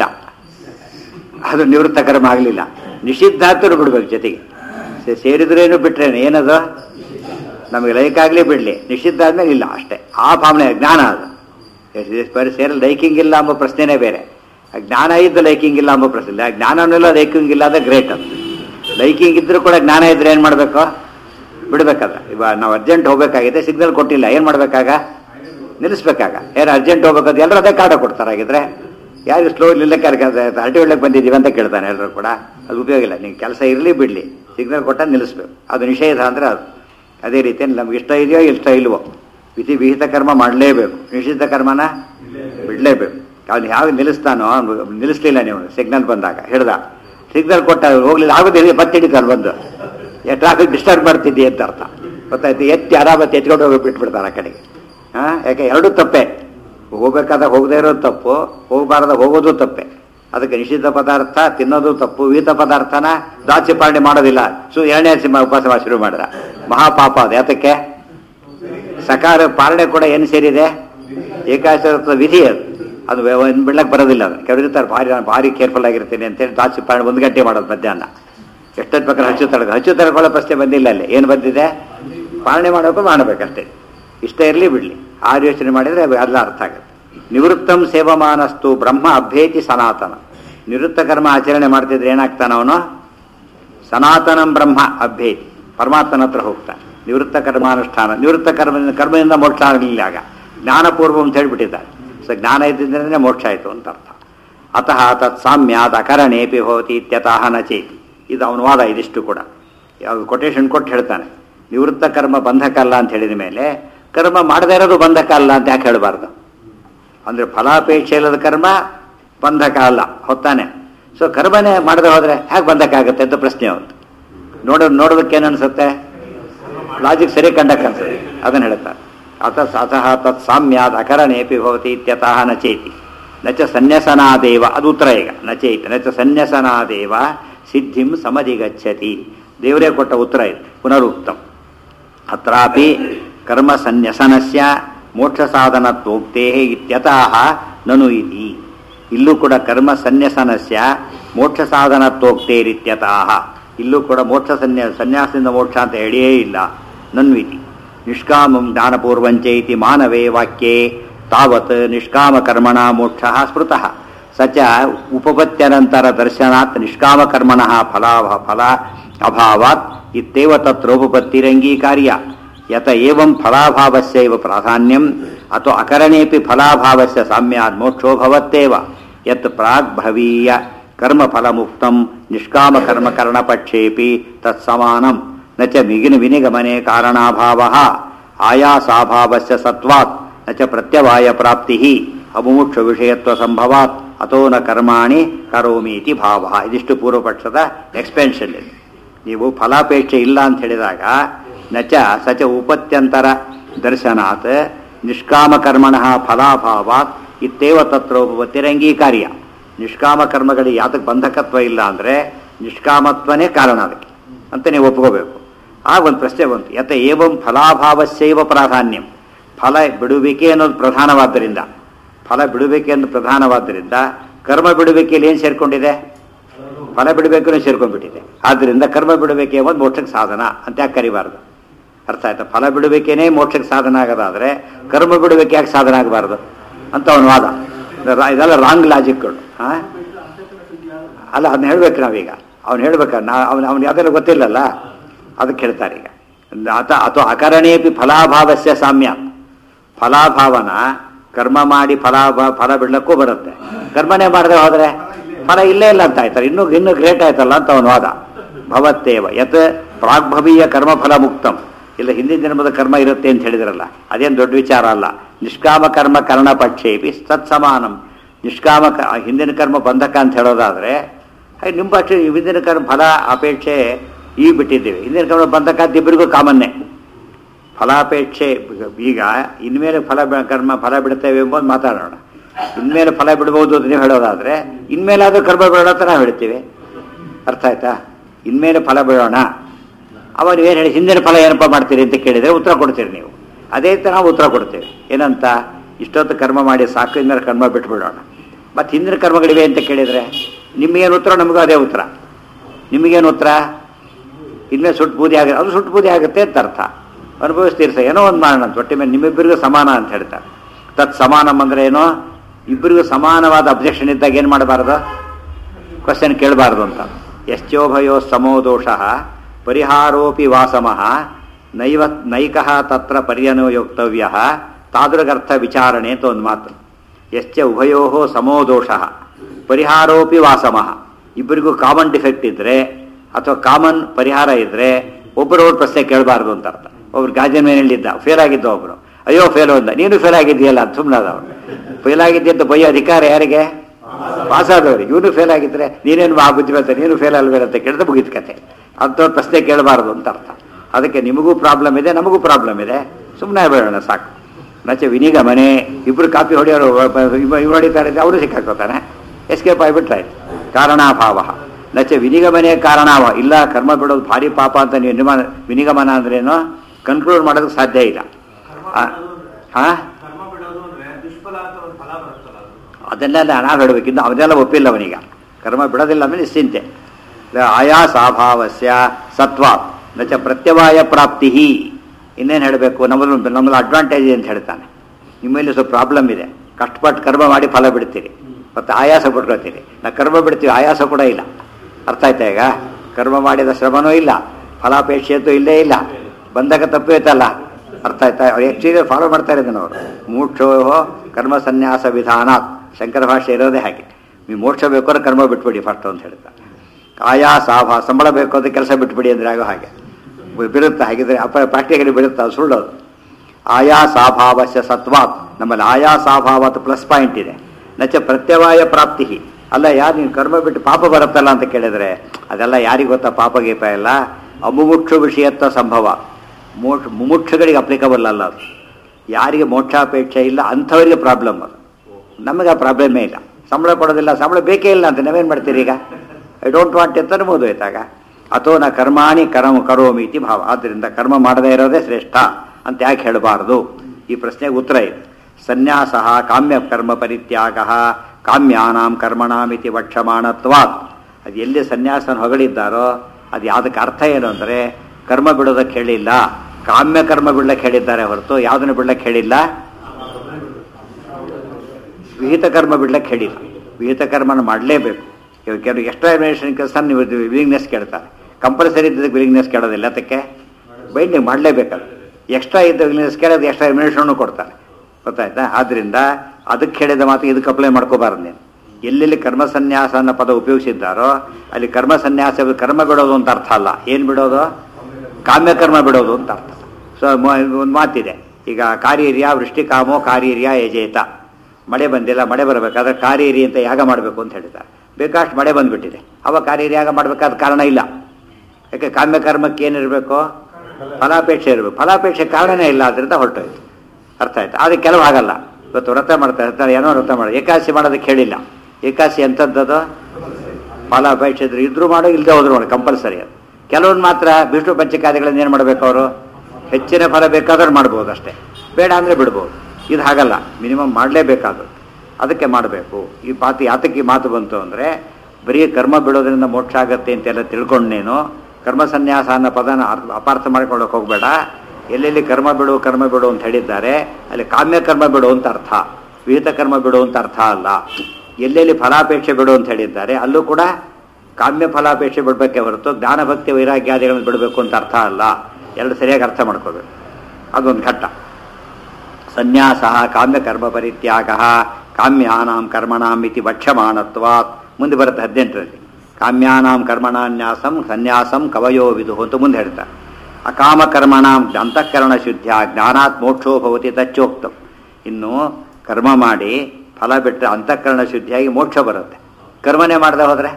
ಅದು ನಿವೃತ್ತ ಕರ್ಮ ಆಗಲಿಲ್ಲ ನಿಷಿದ್ಧಾತರು ಬಿಡ್ಬೇಕು ಜೊತೆಗೆ ಸೇ- ಸೇರಿದ್ರೇನು ಬಿಟ್ರೇನು ಏನದು ನಮಗೆ ಲೈಕ್ ಆಗಲಿ ಬಿಡಲಿ ನಿಷಿದ್ಧ ಆದ್ಮೇಲೆ ಇಲ್ಲ ಅಷ್ಟೇ ಆ ಭಾವನೆ ಜ್ಞಾನ ಅದು ಬರೀ ಸೇರಲು ಲೈಕಿಂಗ್ ಇಲ್ಲ ಎಂಬ ಪ್ರಶ್ನೆನೇ ಬೇರೆ ಆ ಜ್ಞಾನ ಇದ್ದು ಲೈಕಿಂಗ್ ಇಲ್ಲ ಎಂಬ ಪ್ರಶ್ನೆ ಇಲ್ಲ ಆ ಜ್ಞಾನನೂ ಇಲ್ಲ ಲೈಕಿಂಗ್ ಇಲ್ಲ ಅದ ಗ್ರೇಟ್ ಅದು ಲೈಕಿಂಗ್ ಇದ್ರೂ ಕೂಡ ಜ್ಞಾನ ಇದ್ರೆ ಏನು ಮಾಡಬೇಕು ಬಿಡ್ಬೇಕಾದ್ರೆ ಇವಾಗ ನಾವು ಅರ್ಜೆಂಟ್ ಹೋಗ್ಬೇಕಾಗಿದೆ ಸಿಗ್ನಲ್ ಕೊಟ್ಟಿಲ್ಲ ಏನು ಮಾಡ್ಬೇಕಾಗ ನಿಲ್ಲಿಸ್ಬೇಕಾಗ ಏನು ಅರ್ಜೆಂಟ್ ಹೋಗ್ಬೇಕಾದ್ರೆ ಎಲ್ಲರೂ ಅದೇ ಕಾಡ ಕೊಡ್ತಾರೆ ಹಾಗಿದ್ರೆ ಯಾರು ಸ್ಲೋ ನಿಲ್ಲಕ್ಕೆ ಅರಟಿ ಒಳ್ಳೆಗೆ ಬಂದಿದ್ದೀವಿ ಅಂತ ಕೇಳ್ತಾನೆ ಎಲ್ಲರೂ ಕೂಡ ಅದು ಉಪಯೋಗ ಇಲ್ಲ ನಿಂಗೆ ಕೆಲಸ ಇರಲಿ ಬಿಡಲಿ ಸಿಗ್ನಲ್ ಕೊಟ್ಟ ನಿಲ್ಲಿಸ್ಬೇಕು ಅದು ನಿಷೇಧ ಅಂದರೆ ಅದು ಅದೇ ರೀತಿ ನಮ್ಗೆ ಇಷ್ಟ ಇದೆಯೋ ಇಷ್ಟ ಇಲ್ವೋ ವಿಧಿ ವಿಹಿತ ಕರ್ಮ ಮಾಡಲೇಬೇಕು ನಿಷಿದ್ಧ ಕರ್ಮನ ಬಿಡಲೇಬೇಕು ಅವ್ನು ಯಾವ ನಿಲ್ಲಿಸ್ತಾನೋ ಅವ್ನು ನಿಲ್ಲಿಸ್ಲಿಲ್ಲ ನೀವು ಸಿಗ್ನಲ್ ಬಂದಾಗ ಹಿಡ್ದ ಸಿಗ್ನಲ್ ಕೊಟ್ಟ ಹೋಗ್ಲಿಲ್ಲ ಆಗೋದಿಲ್ಲ ಮತ್ತೆ ಹಿಡಿತಾನೆ ಬಂದು ಟ್ರಾಫಿಕ್ ಡಿಸ್ಟರ್ಬ್ ಮಾಡ್ತಿದ್ದಿ ಅಂತ ಅರ್ಥ ಗೊತ್ತಾಯ್ತು ಎತ್ತಿ ಆರಾಮತ್ತೆ ಎತ್ಕೊಂಡು ಹೋಗಿ ಬಿಟ್ಬಿಡ್ತಾರೆ ಆ ಕಡೆಗೆ ಹಾಂ ಯಾಕೆ ಎರಡೂ ತಪ್ಪೆ ಹೋಗ್ಬೇಕಾದಾಗ ಹೋಗದೇ ಇರೋದು ತಪ್ಪು ಹೋಗಬಾರ್ದ ಹೋಗೋದು ತಪ್ಪೆ ಅದಕ್ಕೆ ನಿಷಿದ್ಧ ಪದಾರ್ಥ ತಿನ್ನೋದು ತಪ್ಪು ವಿಹಿತ ಪದಾರ್ಥನ ದಾಚಿ ಪಾಲನೆ ಮಾಡೋದಿಲ್ಲ ಸೊ ಎರಡನೇ ಸಿಂಹ ಉಪವಾಸ ಮಾಡಿ ಶುರು ಮಾಡಿದ ಮಹಾಪಾಪ ಅದು ಯಾತಕ್ಕೆ ಸಕಾರ ಪಾಲನೆ ಕೂಡ ಏನು ಸೇರಿದೆ ಏಕಾಶ ವಿಧಿ ಅದು ಅದು ಒಂದು ಬಿಡ್ಲಕ್ಕೆ ಬರೋದಿಲ್ಲ ಅದು ಕೆಲವರು ಇರ್ತಾರೆ ಭಾರಿ ನಾನು ಭಾರಿ ಕೇರ್ಫುಲ್ ಆಗಿರ್ತೀನಿ ಅಂತೇಳಿ ದಾಚಿ ಪಾಲನೆ ಒಂದು ಗಂಟೆ ಮಾಡೋದು ಮಧ್ಯಾಹ್ನ ಎಷ್ಟೊತ್ತು ಬೇಕಾದ್ರೆ ಹಚ್ಚು ತಡಕ ಹಚ್ಚು ತಡ್ಕೊಳ್ಳೋ ಪ್ರಶ್ನೆ ಬಂದಿಲ್ಲ ಅಲ್ಲಿ ಏನು ಬಂದಿದೆ ಪಾಲನೆ ಮಾಡಬೇಕು ಮಾಡಬೇಕಷ್ಟೇ ಇಷ್ಟ ಇರಲಿ ಬಿಡಲಿ ಆ ಯೋಚನೆ ಮಾಡಿದರೆ ಎಲ್ಲ ಅರ್ಥ ಆಗುತ್ತೆ ನಿವೃತ್ತಂ ಸೇವಮಾನಸ್ತು ಬ್ರಹ್ಮ ಅಭ್ಯೇತಿ ಸನಾತನ ನಿವೃತ್ತ ಕರ್ಮ ಆಚರಣೆ ಮಾಡ್ತಿದ್ರೆ ಏನಾಗ್ತಾನ ಅವನು ಸನಾತನಂ ಬ್ರಹ್ಮ ಅಭ್ಯೇತಿ ಪರಮಾತ್ಮನ ಹತ್ರ ಹೋಗ್ತಾನೆ ನಿವೃತ್ತ ಕರ್ಮಾನುಷ್ಠಾನ ನಿವೃತ್ತ ಕರ್ಮದಿಂದ ಕರ್ಮದಿಂದ ಮೋಕ್ಷ ಆಗಲಿಲ್ಲ ಆಗ ಜ್ಞಾನಪೂರ್ವ ಅಂತ ಹೇಳ್ಬಿಟ್ಟಿದ್ದಾರೆ ಸೊ ಜ್ಞಾನ ಇದ್ದಿದ್ರೆ ಮೋಕ್ಷ ಆಯಿತು ಅಂತ ಅರ್ಥ ಅತಃ ತತ್ ಸಾಮ್ಯಾತ್ ಅಕರಣೇಪಿ ಭವತಿ ಇತ್ಯತಃ ನ ಚೇತಿ ಇದು ಅವನ ವಾದ ಇದಿಷ್ಟು ಕೂಡ ಯಾವ ಕೊಟೇಶನ್ ಕೊಟ್ಟು ಹೇಳ್ತಾನೆ ನಿವೃತ್ತ ಕರ್ಮ ಬಂಧಕ ಅಲ್ಲ ಅಂತ ಹೇಳಿದ ಮೇಲೆ ಕರ್ಮ ಮಾಡದೇ ಇರೋದು ಬಂಧಕ ಅಲ್ಲ ಅಂತ ಯಾಕೆ ಹೇಳಬಾರ್ದು ಅಂದರೆ ಫಲಾಪೇಕ್ಷೆ ಇಲ್ಲದ ಕರ್ಮ ಬಂಧಕ ಅಲ್ಲ ಹೊತ್ತಾನೆ ಸೊ ಕರ್ಮನೇ ಮಾಡದೆ ಹೋದರೆ ಹೇಗೆ ಬಂಧಕ ಆಗುತ್ತೆ ಅಂತ ಪ್ರಶ್ನೆ ಅವತ್ತು ನೋಡ ನೋಡೋದಕ್ಕೆ ಏನು ಅನ್ಸುತ್ತೆ ಲಾಜಿಕ್ ಸರಿ ಕಂಡಕ್ಕೆ ಅನ್ಸುತ್ತೆ ಅದನ್ನು ಹೇಳ್ತಾರೆ ಅತ ಅತಃ ತತ್ ಸಾಮ್ಯಾದ್ ಅಕರಣೇಪಿ ಭವತಿ ಇತ್ಯತಃ ನ ಚೇತಿ ನ ಚ ಸನ್ಯಸನಾದೇವ ಅದು ಉತ್ತರ ಈಗ ನ ಚೇತಿ ನ ಚ ಸನ್ಯಸನಾದೇವ ಸಿದ್ಧಿಂ ಸಮಧಿಗಚ್ಚತಿ ದೇವರೇ ಕೊಟ್ಟ ಉತ್ತರ ಇದು ಪುನರುಕ್ತಂ ಅತ್ರಾಪಿ ಕರ್ಮ ಸನ್ಯಸನಸ್ಯ ಮೋಕ್ಷ ಸಾಧನತ್ವೋಕ್ತೇ ಇತ್ಯತಃ ನನು ಇತಿ ಇಲ್ಲೂ ಕೂಡ ಕರ್ಮ ಸನ್ಯಸನಸ್ಯ ಮೋಕ್ಷ ಸಾಧನತ್ವೋಕ್ತೇರಿತ್ಯತಃ ಇಲ್ಲೂ ಕೂಡ ಮೋಕ್ಷ ಸನ್ಯ ಸನ್ಯಾಸದಿಂದ ಮೋಕ್ಷ ಅಂತ ಹೇಳಿಯೇ ಇಲ್ಲ ನನ್ವಿತಿ ನಿಷ್ಕಾಮಂ ಜ್ಞಾನಪೂರ್ವಂಚ ಇತಿ ಮಾನವೇ ವಾಕ್ಯೇ ತಾವತ್ ನಿಷ್ಕಾಮ ಕರ್ಮಣ ಮೋಕ್ಷ ಸ್ಮೃತಃ ಸ ಚ ಉಪಪತ್ಯನಂತರ ದರ್ಶನಾತ್ ನಿಷ್ಕಾಮ ಕರ್ಮಣ ಫಲ ಫಲ ಅಭಾವಾತ್ ಇತ್ತೇವ ತತ್ರೋಪಪತ್ತಿರಂಗೀಕಾರ್ಯ ಯತ ಏವಂ ಫಲಾಭಾವಸ್ಯೈವ ಪ್ರಾಧಾನ್ಯಂ ಅಥೋ ಅಕರಣೇಪಿ ಫಲಾಭಾವಸ್ಯ ಸಾಮ್ಯಾತ್ ಮೋಕ್ಷೋ ಭವತ್ತೇವ ಯತ್ ಪ್ರಾಗ್ಭವೀಯ ಕರ್ಮಫಲಮುಕ್ತಂ ನಿಷ್ಕಾಮ ಕರ್ಮಕರಣಪಕ್ಷೇಪಿ ತತ್ಸಮಾನಂ ನ ಚ ಮಿಗಿನ ವಿನಿಗಮನೆ ಕಾರಣಾಭಾವ ಆಯಾಸಾಭಾವಸ್ಯ ಸತ್ವಾತ್ ನ ಚ ಪ್ರತ್ಯವಾಯ ಪ್ರಾಪ್ತಿ ಅಮುಮುಕ್ಷ ವಿಷಯತ್ವ ಸಂಭವಾತ್ ಅಥೋ ನ ಕರ್ಮಾಣಿ ಕರೋಮಿ ಇತಿ ಭಾವ ಇದಿಷ್ಟು ಪೂರ್ವಪಕ್ಷದ ಎಕ್ಸ್ಪೆನ್ಷನ್ ಇದೆ ನೀವು ಫಲಾಪೇಕ್ಷೆ ಇಲ್ಲ ಅಂತ ಹೇಳಿದಾಗ ನಚ ಸಚ ಉಪತ್ಯಂತರ ದರ್ಶನಾತ್ ನಿಷ್ಕಾಮ ಕರ್ಮಣ ಫಲಾಭಾವಾತ್ ಇತ್ತೇವ ತತ್ರ ಉಪತ್ತಿರಂಗೀಕಾರ್ಯ ನಿಷ್ಕಾಮ ಕರ್ಮಗಳಿಗೆ ಯಾತಕ್ಕೆ ಬಂಧಕತ್ವ ಇಲ್ಲ ಅಂದರೆ ನಿಷ್ಕಾಮತ್ವನೇ ಕಾರಣ ಅದಕ್ಕೆ ಅಂತ ನೀವು ಒಪ್ಕೋಬೇಕು ಆಗ ಒಂದು ಪ್ರಶ್ನೆ ಬಂತು ಯತ ಏವಂ ಫಲಾಭಾವಸ್ಯೈವ ಪ್ರಾಧಾನ್ಯಂ ಫಲ ಬಿಡುವಿಕೆ ಅನ್ನೋದು ಪ್ರಧಾನವಾದ್ದರಿಂದ ಫಲ ಬಿಡುವಿಕೆ ಅನ್ನೋದು ಪ್ರಧಾನವಾದ್ದರಿಂದ ಕರ್ಮ ಬಿಡುವಿಕೆಯಲ್ಲಿ ಏನು ಸೇರ್ಕೊಂಡಿದೆ ಫಲ ಬಿಡಬೇಕು ಸೇರ್ಕೊಂಡ್ಬಿಟ್ಟಿದೆ ಆದ್ದರಿಂದ ಕರ್ಮ ಬಿಡಬೇಕೆ ಎಂಬುದು ಮೋಕ್ಷಕ್ಕೆ ಸಾಧನ ಅಂತ ಯಾಕೆ ಕರಿಬಾರ್ದು ಅರ್ಥ ಆಯ್ತಾ ಫಲ ಬಿಡಬೇಕೇನೆ ಮೋಕ್ಷಕ್ಕೆ ಸಾಧನ ಆಗೋದಾದ್ರೆ ಕರ್ಮ ಬಿಡಬೇಕು ಯಾಕೆ ಸಾಧನ ಆಗಬಾರ್ದು ಅಂತ ಅವನ ವಾದ ರಾ- ಇದೆಲ್ಲ ರಾಂಗ್ ಲಾಜಿಕ್ಗಳು ಹಾ ಅಲ್ಲ ಅದನ್ನ ಹೇಳ್ಬೇಕು ನಾವೀಗ ಅವ್ನು ಹೇಳ್ಬೇಕ ನಾ ಅವ್ನು ಅವ್ನು ಯಾವ್ದೆಲ್ಲ ಗೊತ್ತಿಲ್ಲಲ್ಲ ಅದಕ್ಕೆ ಹೇಳ್ತಾರೆ ಈಗ ಅಥ ಅಥವಾ ಅಕರಣೇಪಿ ಫಲಾಭಾವಸ್ಯ ಸಾಮ್ಯ ಫಲಾಭಾವನ ಕರ್ಮ ಮಾಡಿ ಫಲ ಫಲ ಬಿಡ್ಲಕ್ಕೂ ಬರುತ್ತೆ ಕರ್ಮನೇ ಮಾಡದೆ ಹೋದ್ರೆ ಫಲ ಇಲ್ಲೇ ಇಲ್ಲ ಅಂತ ಆಯ್ತಾರೆ ಇನ್ನೂ ಇನ್ನೂ ಗ್ರೇಟ್ ಆಯ್ತಲ್ಲ ಅಂತ ಅವನ ವಾದ ಭವತ್ತೇವ ಯತ್ ಪ್ರಾಗ್ಭವೀಯ ಕರ್ಮಫಲ ಮುಕ್ತಂ ಇಲ್ಲ ಹಿಂದಿನ ಜನ್ಮದ ಕರ್ಮ ಇರುತ್ತೆ ಅಂತ ಹೇಳಿದ್ರಲ್ಲ ಅದೇನು ದೊಡ್ಡ ವಿಚಾರ ಅಲ್ಲ ನಿಷ್ಕಾಮ ಕರ್ಮ ಕರ್ಣ ಪಕ್ಷೇಪಿ ತತ್ಸಮಾನಂ ನಿಷ್ಕಾಮ ಕ- ಹಿಂದಿನ ಕರ್ಮ ಬಂಧಕ ಅಂತ ಹೇಳೋದಾದ್ರೆ ಹಾಗೆ ನಿಮ್ಮ ಪಕ್ಷ ಹಿಂದಿನ ಕರ್ಮ ಫಲ ಅಪೇಕ್ಷೆ ಈಗ ಬಿಟ್ಟಿದ್ದೀವಿ ಹಿಂದಿನ ಕರ್ಮ ಬಂಧಕ ಅಂತ ಇಬ್ಬರಿಗೂ ಕಾಮನ್ನೇ ಫಲಾಪೇಕ್ಷೆ ಈಗ ಇನ್ಮೇಲೆ ಫಲ ಬ- ಕರ್ಮ ಫಲ ಬಿಡ್ತೇವೆ ಎಂಬುದು ಮಾತಾಡೋಣ ಇನ್ಮೇಲೆ ಫಲ ಬಿಡ್ಬೋದು ಅಂತ ನೀವು ಹೇಳೋದಾದ್ರೆ ಇನ್ಮೇಲಾದ್ರೂ ಕರ್ಮ ಬಿಡೋಣ ಅಂತ ನಾವು ಹೇಳ್ತೀವಿ ಅರ್ಥ ಆಯ್ತಾ ಇನ್ಮೇಲೆ ಫಲ ಬಿಡೋಣ ಅವಾಗ ನೀವೇನು ಹೇಳಿ ಹಿಂದಿನ ಫಲ ಏನಪ್ಪ ಮಾಡ್ತೀರಿ ಅಂತ ಕೇಳಿದರೆ ಉತ್ತರ ಕೊಡ್ತೀರಿ ನೀವು ಅದೇ ಥರ ನಾವು ಉತ್ತರ ಕೊಡ್ತೇವೆ ಏನಂತ ಇಷ್ಟೊತ್ತು ಕರ್ಮ ಮಾಡಿ ಸಾಕು ಇನ್ಮೇಲೆ ಕರ್ಮ ಬಿಟ್ಬಿಡೋಣ ಮತ್ತು ಹಿಂದಿನ ಕರ್ಮಗಳಿವೆ ಅಂತ ಕೇಳಿದರೆ ನಿಮಗೇನು ಉತ್ತರ ನಮಗೂ ಅದೇ ಉತ್ತರ ನಿಮಗೇನು ಉತ್ತರ ಇನ್ಮೇಲೆ ಸುಟ್ಟು ಬೂದಿ ಆಗುತ್ತೆ ಅದು ಸುಟ್ಟು ಬೂದಿ ಆಗುತ್ತೆ ಅಂತ ಅರ್ಥ ಅನುಭವಿಸ್ತೀರಿ ಸರ್ ಏನೋ ಒಂದು ಮಾಡೋಣ ಅಂತ ಒಟ್ಟಿಗೆ ನಿಮ್ಮಿಬ್ಬರಿಗೂ ಸಮಾನ ಅಂತ ಹೇಳ್ತಾರೆ ತತ್ ಸಮಾನಂ ಅಂದ್ರೆ ಏನೋ ಇಬ್ಬರಿಗೂ ಸಮಾನವಾದ ಅಬ್ಜೆಕ್ಷನ್ ಇದ್ದಾಗ ಏನು ಮಾಡಬಾರ್ದು ಕ್ವಶನ್ ಕೇಳಬಾರ್ದು ಅಂತ ಯಶ್ಚೋಭಯೋ ಸಮೋ ದೋಷ ಪರಿಹಾರೋಪಿ ವಾಸಮಃ ನೈವ ನೈಕಃ ತತ್ರ ಪರ್ಯನುಯೋಕ್ತವ್ಯ ತಾದೃಗರ್ಥ ವಿಚಾರಣೆ ಅಂತ ಒಂದು ಮಾತು ಯಶ್ಚ ಉಭಯೋ ಸಮೋ ದೋಷ ಪರಿಹಾರೋಪಿ ವಾಸಮಃ ಇಬ್ಬರಿಗೂ ಕಾಮನ್ ಡಿಫೆಕ್ಟ್ ಇದ್ರೆ ಅಥವಾ ಕಾಮನ್ ಪರಿಹಾರ ಇದ್ರೆ ಒಬ್ಬರವ್ರ ಪ್ರಶ್ನೆ ಕೇಳಬಾರ್ದು ಅಂತ ಅರ್ಥ ಒಬ್ರು ಗಾಜಿನ ಮೇಲಿದ್ದ ಫೇಲ್ ಆಗಿದ್ದ ಒಬ್ರು ಅಯ್ಯೋ ಫೇಲ್ ಅಂದ ನೀನು ಫೇಲ್ ಆಗಿದ್ದೀಯಲ್ಲ ಅಂತ ಸುಮ್ಮನಾದ ಅವನು ಫೇಲ್ ಆಗಿದ್ದೆ ಅಂತ ಬಯ್ಯೋ ಅಧಿಕಾರ ಯಾರಿಗೆ ಪಾಸ್ ಆದವ್ರಿಗೆ ಇವನು ಫೇಲ್ ಆಗಿದ್ರೆ ನೀನೇನು ಆ ಬುದ್ಧಿವಂತ ನೀನು ಫೇಲ್ ಅಲ್ವೇನ ಅಂತ ಕೇಳಿದ್ರೆ ಮುಗಿದ ಕತೆ ಅಂಥವ್ರ ಪ್ರಶ್ನೆ ಕೇಳಬಾರ್ದು ಅಂತ ಅರ್ಥ ಅದಕ್ಕೆ ನಿಮಗೂ ಪ್ರಾಬ್ಲಮ್ ಇದೆ ನಮಗೂ ಪ್ರಾಬ್ಲಮ್ ಇದೆ ಸುಮ್ಮನೆ ಬೇಡೋಣ ಸಾಕು ನಚೆ ವಿನಿಗಮನೆ ಇಬ್ರು ಕಾಪಿ ಹೊಡೆಯೋರು ಇವ್ರು ಹೊಡಿತಾರೆ ಅಂತ ಅವರು ಸಿಕ್ಕಾಕೋತಾನೆ ಎಸ್ಕೇಪ್ ಆಗಿಬಿಟ್ರೆ ಆಯ್ತು ಕಾರಣಾಭಾವ ನಚ ವಿನಿಗಮನೆ ಕಾರಣಾವ ಇಲ್ಲ ಕರ್ಮ ಬಿಡೋದು ಭಾರಿ ಪಾಪ ಅಂತ ನೀವು ನಿರ್ಮಾಣ ವಿನಿಗಮನ ಅಂದ್ರೇನು ಕನ್ಕ್ಲೂಡ್ ಮಾಡೋದಕ್ಕೆ ಸಾಧ್ಯ ಇಲ್ಲ ಆ, ಹಾ ಕರ್ಮ ಬಿಡೋದು ಅಂದ್ರೆ ದುಷ್ಫಲ ಅಂತ ಒಂದು ಫಲ ಬರುತ್ತಲ್ಲ ಅದು ಅದನ್ನೆಲ್ಲ ನಾವು ಹೇಳಬೇಕು ಇನ್ನು ಅವನ್ನೆಲ್ಲ ಒಪ್ಪಿಲ್ಲ ಅವನೀಗ ಕರ್ಮ ಬಿಡೋದಿಲ್ಲ ಅಂದ್ರೆ ನಿಶ್ಚಿಂತೆ ಆಯಾಸಾಭಾವಸ್ಯ ಸತ್ವ ನ ಚ ಪ್ರತ್ಯವಾಯ ಪ್ರಾಪ್ತಿ ಇನ್ನೇನು ಹೇಳಬೇಕು ನಮ್ಮಲ್ಲಿ ನಮ್ಮಲ್ಲಿ ಅಡ್ವಾಂಟೇಜ್ ಅಂತ ಹೇಳ್ತಾನೆ ನಿಮ್ಮಲ್ಲಿ ಸ್ವಲ್ಪ ಪ್ರಾಬ್ಲಮ್ ಇದೆ ಕಷ್ಟಪಟ್ಟು ಕರ್ಮ ಮಾಡಿ ಫಲ ಬಿಡ್ತೀರಿ ಮತ್ತು ಆಯಾಸ ಬಿಟ್ಕೊಳ್ತೀರಿ ನಾ ಕರ್ಮ ಬಿಡ್ತೀವಿ ಆಯಾಸ ಕೂಡ ಇಲ್ಲ ಅರ್ಥ ಆಯ್ತಾ ಈಗ ಕರ್ಮ ಮಾಡಿದ ಶ್ರಮನೂ ಇಲ್ಲ ಫಲಾಪೇಕ್ಷೆಯಂತೂ ಇಲ್ಲೇ ಇಲ್ಲ ಬಂದಾಗ ತಪ್ಪು ಐತಲ್ಲ ಅರ್ಥ ಆಯ್ತಾ ಅವ್ರು ಆ್ಯಕ್ಚುಲಿ ಫಾಲೋ ಮಾಡ್ತಾ ಇರೋದನ್ನ ಅವರು ಮೋಕ್ಷೋ ಕರ್ಮ ಸನ್ಯಾಸ ವಿಧಾನ ಶಂಕರ ಭಾಷೆ ಇರೋದೇ ಹಾಗೆ ನೀವು ಮೋಕ್ಷ ಬೇಕು ಅಂದ್ರೆ ಕರ್ಮ ಬಿಟ್ಬಿಡಿ ಫಸ್ಟ್ ಅಂತ ಹೇಳ್ತಾರೆ ಆಯಾಸ ಆಭಾ ಸಂಬಳ ಬೇಕು ಅಂತ ಕೆಲಸ ಬಿಟ್ಬಿಡಿ ಅಂದ್ರೆ ಆಗೋ ಹಾಗೆ ಬಿಡುತ್ತೆ ಹಾಗಿದ್ರೆ ಅಪ ಪ್ರಾಕ್ಟಿಕಲಿ ಬಿಡುತ್ತೆ ಅದು ಸುಳ್ಳು ಅದು ಆಯಾಸಾಭಾವಸ್ಯ ಸತ್ವಾತ್ ನಮ್ಮಲ್ಲಿ ಆಯಾಸಾಭಾವತ್ ಪ್ಲಸ್ ಪಾಯಿಂಟ್ ಇದೆ ನಚ ಪ್ರತ್ಯವಾಯ ಪ್ರಾಪ್ತಿ ಅಲ್ಲ ಯಾರು ನೀನು ಕರ್ಮ ಬಿಟ್ಟು ಪಾಪ ಬರುತ್ತಲ್ಲ ಅಂತ ಕೇಳಿದ್ರೆ ಅದೆಲ್ಲ ಯಾರಿಗೆ ಗೊತ್ತಾ ಪಾಪ ಗೀಪ ಎಲ್ಲ ಅಮುಮುಕ್ಷು ವಿಷಯತ್ವ ಸಂಭವ ಮೋಕ್ಷ ಮುಮುಕ್ಷಗಳಿಗೆ ಅಪ್ಲಿಕಬಲ್ ಅಲ್ಲ ಅದು ಯಾರಿಗೆ ಮೋಕ್ಷಾಪೇಕ್ಷೆ ಇಲ್ಲ ಅಂಥವರಿಗೆ ಪ್ರಾಬ್ಲಮ್ ಅದು ನಮಗೆ ಆ ಪ್ರಾಬ್ಲಮೇ ಇಲ್ಲ ಸಂಬಳ ಕೊಡೋದಿಲ್ಲ ಸಂಬಳ ಬೇಕೇ ಇಲ್ಲ ಅಂತ ನಾವೇನು ಮಾಡ್ತೀರಿ ಈಗ ಐ ಡೋಂಟ್ ವಾಂಟ್ ಅಂತ ಅನ್ಬೋದು ಆಯ್ತಾಗ ಅಥೋ ನ ಕರ್ಮಾಣಿ ಕರ್ಮ ಕರೋಮಿ ಇತಿ ಭಾವ ಆದ್ದರಿಂದ ಕರ್ಮ ಮಾಡದೇ ಇರೋದೇ ಶ್ರೇಷ್ಠ ಅಂತ ಯಾಕೆ ಹೇಳಬಾರ್ದು ಈ ಪ್ರಶ್ನೆಗೆ ಉತ್ತರ ಇದೆ ಸನ್ಯಾಸ ಕಾಮ್ಯ ಕರ್ಮ ಪರಿತ್ಯಾಗ ಕಾಮ್ಯಾನಾಂ ಕರ್ಮಣಾಮಿತಿ ವಕ್ಷಮಾಣತ್ವಾತ್ ಅದು ಎಲ್ಲಿ ಸನ್ಯಾಸನ ಹೊಗಳಿದ್ದಾರೋ ಅದು ಯಾವುದಕ್ಕೆ ಅರ್ಥ ಏನು ಅಂದರೆ ಕರ್ಮ ಬಿಡೋದಕ್ಕೆ ಹೇಳಿಲ್ಲ ಕಾಮ್ಯ ಕರ್ಮ ಬಿಡ್ಲಕ್ಕೆ ಹೇಳಿದ್ದಾರೆ ಹೊರತು ಯಾವುದನ್ನು ಬಿಡ್ಲಕ್ಕೆ ಹೇಳಿಲ್ಲ ವಿಹಿತ ಕರ್ಮ ಬಿಡ್ಲಕ್ಕೆ ಹೇಳಿಲ್ಲ ವಿಹಿತ ಕರ್ಮನ ಮಾಡಲೇಬೇಕು ಇವಾಗ ಕೆಲವು ಎಕ್ಸ್ಟ್ರಾ ಎಮಿನೇಷನ್ ಕೆಲಸ ನೀವು ವಿಲಿಂಗ್ನೆಸ್ ಕೇಳ್ತಾರೆ ಕಂಪಲ್ಸರಿ ಇದ್ದದಕ್ಕೆ ವಿಲಿಂಗ್ನೆಸ್ ಕೇಳೋದಿಲ್ಲ ಅದಕ್ಕೆ ಬೈಂಡಿಂಗ್ ಮಾಡಲೇಬೇಕಲ್ಲ ಎಕ್ಸ್ಟ್ರಾ ಇದ್ದ ವಿಲಿಂಗ್ನೆಸ್ ಕೇಳೋದು ಎಕ್ಸ್ಟ್ರಾ ಎಮಿನೇಷನ್ನು ಕೊಡ್ತಾರೆ ಗೊತ್ತಾಯ್ತಾ ಆದ್ದರಿಂದ ಅದಕ್ಕೆ ಹೇಳಿದ ಮಾತು ಇದಕ್ಕೆ ಅಪ್ಲೈ ಮಾಡ್ಕೋಬಾರ್ದು ನೀನು ಎಲ್ಲೆಲ್ಲಿ ಕರ್ಮ ಸನ್ಯಾಸ ಅನ್ನೋ ಪದ ಉಪಯೋಗಿಸಿದ್ದಾರೋ ಅಲ್ಲಿ ಕರ್ಮ ಸನ್ಯಾಸ ಕರ್ಮ ಬಿಡೋದು ಅಂತ ಅರ್ಥ ಅಲ್ಲ ಏನು ಬಿಡೋದು ಕಾಮ್ಯ ಕರ್ಮ ಬಿಡೋದು ಅಂತ ಅರ್ಥ ಸೊ ಒಂದು ಮಾತಿದೆ ಈಗ ಕಾರ್ಯರ್ಯ ವೃಷ್ಟಿಕಾಮೋ ಕಾರ್ಯರ್ಯ ಯಜೇತ ಮಳೆ ಬಂದಿಲ್ಲ ಮಳೆ ಬರಬೇಕಾದ್ರೆ ಕಾರ್ಯರಿ ಅಂತ ಯಾಗ ಮಾಡಬೇಕು ಅಂತ ಹೇಳಿದ್ದಾರೆ ಬೇಕಾಷ್ಟು ಮಳೆ ಬಂದ್ಬಿಟ್ಟಿದೆ ಅವ ಕಾರ್ಯರಿ ಯಾಗ ಮಾಡಬೇಕಾದ ಕಾರಣ ಇಲ್ಲ ಯಾಕೆ ಕಾಮ್ಯ ಕರ್ಮಕ್ಕೆ ಏನಿರಬೇಕು ಫಲಾಪೇಕ್ಷೆ ಇರಬೇಕು ಫಲಾಪೇಕ್ಷೆ ಕಾರಣನೇ ಇಲ್ಲ ಅದರಿಂದ ಹೊರಟೋಯ್ತು ಅರ್ಥ ಆಯ್ತು ಆದರೆ ಕೆಲವು ಆಗಲ್ಲ ಇವತ್ತು ವ್ರತ ಮಾಡ್ತಾರೆ ಇರ್ತಾರೆ, ಏನೋ ವ್ರತ ಮಾಡಿ ಏಕಾದಶಿ ಮಾಡೋದಕ್ಕೆ ಹೇಳಿಲ್ಲ ಏಕಾದಶಿ ಎಂಥದ್ದದು ಫಲಾಪೇಕ್ಷೆ ಇದ್ರು ಇದ್ರೂ ಮಾಡೋ ಇಲ್ಲದೆ ಹೋದ್ರು ಮಾಡಿ ಕಂಪಲ್ಸರಿ ಅದು ಕೆಲವೊಂದು ಮಾತ್ರ ವಿಷ್ಣು ಪಂಚಕಾದಿಗಳನ್ನ ಏನು ಮಾಡಬೇಕು ಅವರು ಹೆಚ್ಚಿನ ಫಲ ಬೇಕಾದ್ರೆ ಮಾಡ್ಬೋದು ಅಷ್ಟೇ ಬೇಡ ಅಂದರೆ ಬಿಡ್ಬೋದು ಇದು ಹಾಗಲ್ಲ ಮಿನಿಮಮ್ ಮಾಡಲೇಬೇಕಾದ್ರು ಅದಕ್ಕೆ ಮಾಡಬೇಕು ಈ ಮಾತು ಯಾತಕ್ಕೆ ಈ ಮಾತು ಬಂತು ಅಂದರೆ ಬರೀ ಕರ್ಮ ಬಿಡೋದ್ರಿಂದ ಮೋಕ್ಷ ಆಗತ್ತೆ ಅಂತೆಲ್ಲ ತಿಳ್ಕೊಂಡೇನು ಕರ್ಮ ಸನ್ಯಾಸ ಅನ್ನೋ ಪದನ ಅರ್ಥ ಅಪಾರ್ಥ ಮಾಡ್ಕೊಳ್ಳೋಕೆ ಹೋಗಬೇಡ ಎಲ್ಲೆಲ್ಲಿ ಕರ್ಮ ಬಿಡು ಕರ್ಮ ಬಿಡು ಅಂತ ಹೇಳಿದ್ದಾರೆ ಅಲ್ಲಿ ಕಾಮ್ಯ ಕರ್ಮ ಬಿಡು ಅಂತ ಅರ್ಥ ವಿಹಿತ ಕರ್ಮ ಬಿಡು ಅಂತ ಅರ್ಥ ಅಲ್ಲ ಎಲ್ಲೆಲ್ಲಿ ಫಲಾಪೇಕ್ಷೆ ಬಿಡು ಅಂತ ಹೇಳಿದ್ದಾರೆ ಅಲ್ಲೂ ಕೂಡ ಕಾಮ್ಯ ಫಲಾಪೇಕ್ಷೆ ಬಿಡಬೇಕೆ ಹೊರತು ಜ್ಞಾನಭಕ್ತಿ ವೈರಾಗ್ಯಾದಿಗಳನ್ನು ಬಿಡಬೇಕು ಅಂತ ಅರ್ಥ ಅಲ್ಲ ಎರಡು ಸರಿಯಾಗಿ ಅರ್ಥ ಮಾಡ್ಕೋಬೇಕು ಅದೊಂದು ಘಟ್ಟ ಸನ್ಯಾಸ ಕಾಮ್ಯ ಕರ್ಮ ಪರಿತ್ಯಾಗ ಕಾಮ್ಯಾನಾಂ ಕರ್ಮಣಾಂ ಇತಿ ವಕ್ಷಮಾಣತ್ವಾತ್ ಮುಂದೆ ಬರುತ್ತೆ ಹದಿನೆಂಟರಲ್ಲಿ ಕಾಮ್ಯಾನಾಂ ಕರ್ಮಣಾನ್ಯಾಸಂ ಸನ್ಯಾಸಂ ಕವಯೋ ವಿದು ಅಂತ ಮುಂದೆ ಹೇಳ್ತಾರೆ ಅಕಾಮ ಕರ್ಮಣಾಂ ಅಂತಃಕರಣ ಶುದ್ಧ ಜ್ಞಾನಾತ್ ಮೋಕ್ಷೋ ಭವತಿ ತಚ್ಚೋಕ್ತಂ ಇನ್ನು ಕರ್ಮ ಮಾಡಿ ಫಲ ಬಿಟ್ಟರೆ ಅಂತಃಕರಣ ಶುದ್ಧಿಯಾಗಿ ಮೋಕ್ಷ ಬರುತ್ತೆ ಕರ್ಮನೇ ಮಾಡದೆ ಹೋದರೆ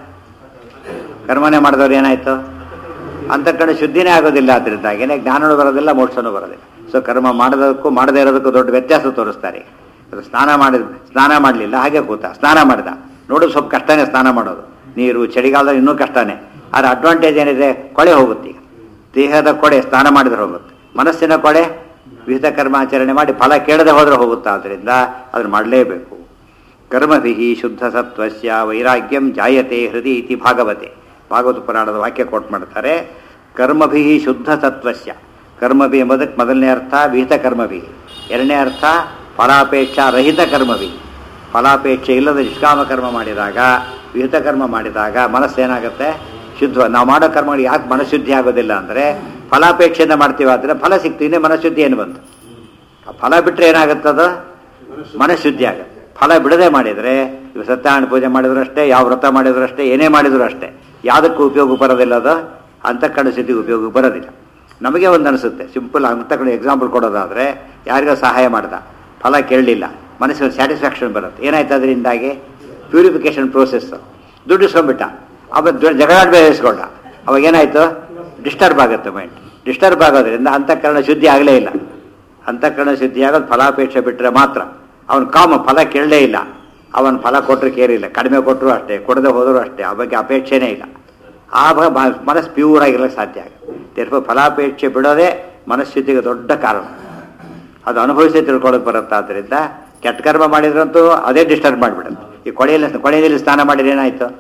ಕರ್ಮನೇ ಮಾಡಿದವ್ರು ಏನಾಯ್ತು ಅಂತಃಕರಣ ಶುದ್ಧಿನೇ ಆಗೋದಿಲ್ಲ ಅದರಿಂದಾಗೇನೆ ಜ್ಞಾನನೂ ಬರೋದಿಲ್ಲ ಮೋಕ್ಷನೂ ಬರೋದಿಲ್ಲ ಸೊ ಕರ್ಮ ಮಾಡೋದಕ್ಕೂ ಮಾಡದೇ ಇರೋದಕ್ಕೂ ದೊಡ್ಡ ವ್ಯತ್ಯಾಸ ತೋರಿಸ್ತಾರೆ ಅದು ಸ್ನಾನ ಮಾಡಿದ ಸ್ನಾನ ಮಾಡಲಿಲ್ಲ ಹಾಗೆ ಕೂತ ಸ್ನಾನ ಮಾಡಿದ ನೋಡೋದು ಸ್ವಲ್ಪ ಕಷ್ಟನೇ ಸ್ನಾನ ಮಾಡೋದು ನೀರು ಚಳಿಗಾಲದಲ್ಲಿ ಇನ್ನೂ ಕಷ್ಟನೇ ಆದರೆ ಅಡ್ವಾಂಟೇಜ್ ಏನಿದೆ ಕೊಳೆ ಹೋಗುತ್ತೆ ಈಗ ದೇಹದ ಕೊಡೆ ಸ್ನಾನ ಮಾಡಿದ್ರೆ ಹೋಗುತ್ತೆ ಮನಸ್ಸಿನ ಕೊಡೆ ವಿಹಿತ ಕರ್ಮಾಚರಣೆ ಮಾಡಿ ಫಲ ಕೇಳದೆ ಹೋದರೆ ಹೋಗುತ್ತೆ ಆದ್ದರಿಂದ ಅದನ್ನು ಮಾಡಲೇಬೇಕು ಕರ್ಮಭಿಹಿ ಶುದ್ಧ ಸತ್ವಸ್ಯ ವೈರಾಗ್ಯಂ ಜಾಯತೆ ಹೃದಯ ಇತಿ ಭಾಗವತೆ ಭಾಗವತ ಪುರಾಣದ ವಾಕ್ಯ ಕೋಟ್ ಮಾಡ್ತಾರೆ ಕರ್ಮಭಿಹಿ ಶುದ್ಧ ಸತ್ವಸ್ಯ ಕರ್ಮಭಿ ಎಂಬುದಕ್ಕೆ ಮೊದಲನೇ ಅರ್ಥ ವಿಹಿತ ಕರ್ಮಭಿ ಎರಡನೇ ಅರ್ಥ ಫಲಾಪೇಕ್ಷಾ ರಹಿತ ಕರ್ಮಭಿ ಫಲಾಪೇಕ್ಷೆ ಇಲ್ಲದ ನಿಷ್ಕಾಮ ಕರ್ಮ ಮಾಡಿದಾಗ ವಿಹಿತ ಕರ್ಮ ಮಾಡಿದಾಗ ಮನಸ್ಸೇನಾಗುತ್ತೆ ಶುದ್ಧ ನಾವು ಮಾಡೋ ಕರ್ಮಗಳು ಯಾಕೆ ಮನಃಶುದ್ಧಿ ಆಗೋದಿಲ್ಲ ಅಂದರೆ ಫಲಾಪೇಕ್ಷೆಯಿಂದ ಮಾಡ್ತೀವಿ ಆದರೆ ಫಲ ಸಿಗ್ತೀನಿ ಮನಃಶುದ್ಧಿ ಏನು ಬಂತು ಆ ಫಲ ಬಿಟ್ಟರೆ ಏನಾಗುತ್ತದು ಮನಃಶುದ್ಧಿ ಆಗುತ್ತೆ ಫಲ ಬಿಡದೆ ಮಾಡಿದರೆ ಇವು ಸತ್ಯನಾರಾಯಣ ಪೂಜೆ ಮಾಡಿದ್ರು ಅಷ್ಟೇ ಯಾವ ವ್ರತ ಮಾಡಿದ್ರು ಅಷ್ಟೇ ಏನೇ ಮಾಡಿದ್ರು ಅಷ್ಟೇ ಯಾವುದಕ್ಕೂ ಉಪಯೋಗ ಬರೋದಿಲ್ಲ ಅದು ಅಂತಃಕರಣ ಸಿದ್ಧಿಗೆ ಉಪಯೋಗ ಬರೋದಿಲ್ಲ ನಮಗೆ ಒಂದು ಅನಿಸುತ್ತೆ ಸಿಂಪಲ್ ಅಂತಃಕರಣ ಎಕ್ಸಾಂಪಲ್ ಕೊಡೋದಾದರೆ ಯಾರಿಗೋ ಸಹಾಯ ಮಾಡ್ದ ಫಲ ಕೇಳಲಿಲ್ಲ ಮನಸ್ಸಿನ ಸ್ಯಾಟಿಸ್ಫ್ಯಾಕ್ಷನ್ ಬರುತ್ತೆ ಏನಾಯ್ತು ಅದರಿಂದಾಗಿ ಪ್ಯೂರಿಫಿಕೇಶನ್ ಪ್ರೋಸೆಸ್ ದುಡ್ಡು ಇಸ್ಕೊಂಡ್ಬಿಟ್ಟ ಅವ ಜಗಳಾಡ್ ಬೇಯಿಸ್ಕೊಂಡ ಅವಾಗ ಏನಾಯ್ತು ಡಿಸ್ಟರ್ಬ್ ಆಗುತ್ತೆ ಮೈಂಡ್ ಡಿಸ್ಟರ್ಬ್ ಆಗೋದ್ರಿಂದ ಅಂತಃಕರಣ ಶುದ್ಧಿ ಆಗಲೇ ಇಲ್ಲ ಅಂತಃಕರಣ ಶುದ್ಧಿ ಆಗೋದು ಫಲಾಪೇಕ್ಷೆ ಬಿಟ್ಟರೆ ಮಾತ್ರ ಅವನು ಕಾಮ ಫಲ ಕೇಳಲೇ ಇಲ್ಲ ಅವನ ಫಲ ಕೊಟ್ಟರೆ ಕೇರಿಲ್ಲ ಕಡಿಮೆ ಕೊಟ್ಟರು ಅಷ್ಟೇ ಕೊಡದೆ ಹೋದರೂ ಅಷ್ಟೇ ಆ ಬಗ್ಗೆ ಅಪೇಕ್ಷೆನೇ ಇಲ್ಲ ಆವಾಗ ಮ- ಮನಸ್ಸು ಪ್ಯೂರ್ ಆಗಿರಲಿಕ್ಕೆ ಸಾಧ್ಯ ಆಗುತ್ತೆ ದೇರ್ಫೋರ್ ಫಲಾಪೇಕ್ಷೆ ಬಿಡೋದೇ ಮನಸ್ಥಿತಿಗೆ ದೊಡ್ಡ ಕಾರಣ ಅದು ಅನುಭವಿಸಿ ತಿಳ್ಕೊಳ್ಳೋಕೆ ಬರುತ್ತೆ ಆದ್ದರಿಂದ ಕೆಟ್ಟ ಕರ್ಮ ಮಾಡಿದ್ರಂತೂ ಅದೇ ಡಿಸ್ಟರ್ಬ್ ಮಾಡಿಬಿಡುತ್ತೆ ಈ ಕೊಳೆಯಲ್ಲಿ ಕೊಳೆಯಲ್ಲಿ ಸ್ನಾನ ಮಾಡಿದ್ರೆ ಏನಾಯ್ತು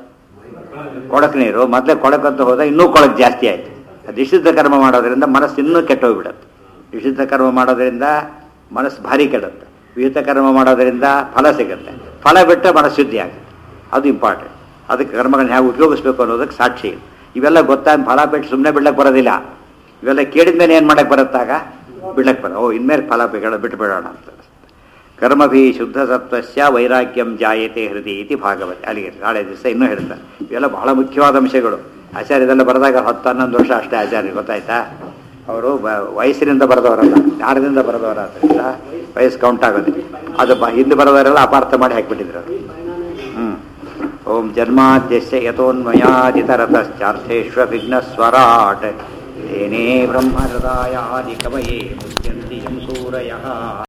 ಕೊಳಕು ನೀರು ಮೊದಲೇ ಕೊಳಕಂತ ಹೋದ ಇನ್ನೂ ಕೊಳಕು ಜಾಸ್ತಿ ಆಯ್ತು ಅದು ನಿಷಿದ್ಧ ಕರ್ಮ ಮಾಡೋದ್ರಿಂದ ಮನಸ್ಸು ಇನ್ನೂ ಕೆಟ್ಟೋಗ್ಬಿಡುತ್ತೆ ನಿಷಿದ್ಧ ಕರ್ಮ ಮಾಡೋದ್ರಿಂದ ಮನಸ್ಸು ಭಾರಿ ಕೆಡುತ್ತೆ ವಿಹಿತ ಕರ್ಮ ಮಾಡೋದ್ರಿಂದ ಫಲ ಸಿಗುತ್ತೆ ಫಲ ಬಿಟ್ಟರೆ ಮನಸ್ಸು ಶುದ್ಧಿ ಆಗುತ್ತೆ ಅದು ಇಂಪಾರ್ಟೆಂಟ್ ಅದಕ್ಕೆ ಕರ್ಮಗಳನ್ನ ಹೇಗೆ ಉಪಯೋಗಿಸ್ಬೇಕು ಅನ್ನೋದಕ್ಕೆ ಸಾಕ್ಷಿ ಇವೆಲ್ಲ ಗೊತ್ತಾಗ ಫಲ ಬಿಟ್ಟು ಸುಮ್ಮನೆ ಬಿಡ್ಲಕ್ಕೆ ಬರೋದಿಲ್ಲ ಇವೆಲ್ಲ ಕೇಳಿದ ಮೇಲೆ ಏನು ಮಾಡಕ್ಕೆ ಬರುತ್ತಾಗ ಬಿಡ್ಲಕ್ಕೆ ಬರ ಓ ಇನ್ಮೇಲೆ ಫಲ ಬೇಡ ಬಿಟ್ಟು ಬಿಡೋಣ ಅಂತ ಕರ್ಮಭಿ ಶುದ್ಧ ಸತ್ವಸ್ಯ ವೈರಾಗ್ಯಂ ಜಾಯತೆ ಹೃದಯ ಇತಿ ಭಾಗವತ್ ಅಲ್ಲಿಗೆ ನಾಳೆ ದಿವಸ ಇನ್ನೂ ಹೇಳ್ತಾರೆ ಇವೆಲ್ಲ ಬಹಳ ಮುಖ್ಯವಾದ ಅಂಶಗಳು ಆಚಾರ್ಯ ಇದೆಲ್ಲ ಬರೆದಾಗ ಹತ್ತು ಹನ್ನೊಂದು ವರ್ಷ ಅಷ್ಟೇ ಆಚಾರ್ಯ ಗೊತ್ತಾಯ್ತಾ ಅವರು ಬ ವಯಸ್ಸಿನಿಂದ ಬರೆದವರಲ್ಲ ಜ್ಞಾನದಿಂದ ಬರೆದವರಾದ್ರಿಂದ ವಯಸ್ಸು ಕೌಂಟ್ ಆಗೋದಿಲ್ಲ ಅದು ಬ ಹಿಂದೆ ಬರೆದವರೆಲ್ಲ ಅಪಾರ್ಥ ಮಾಡಿ ಹಾಕಿಬಿಟ್ಟಿದ್ರು ಅದು ಹ್ಮ್ ಓಂ ಜನ್ಮಾದ್ಯಸ್ಯ ಯಥೋನ್ಮಯಾದಿತರತಶ್ಚಾರ್ಥೇಷ್ವಭಿಘ್ನಸ್ವರಾಟ್ ತೇನೇ ಬ್ರಹ್ಮಹೃದಾಯಾದಿ ಕವಯೇ ಮುಚ್ಯಂತಿ ಯಂ ಸೂರಯಃ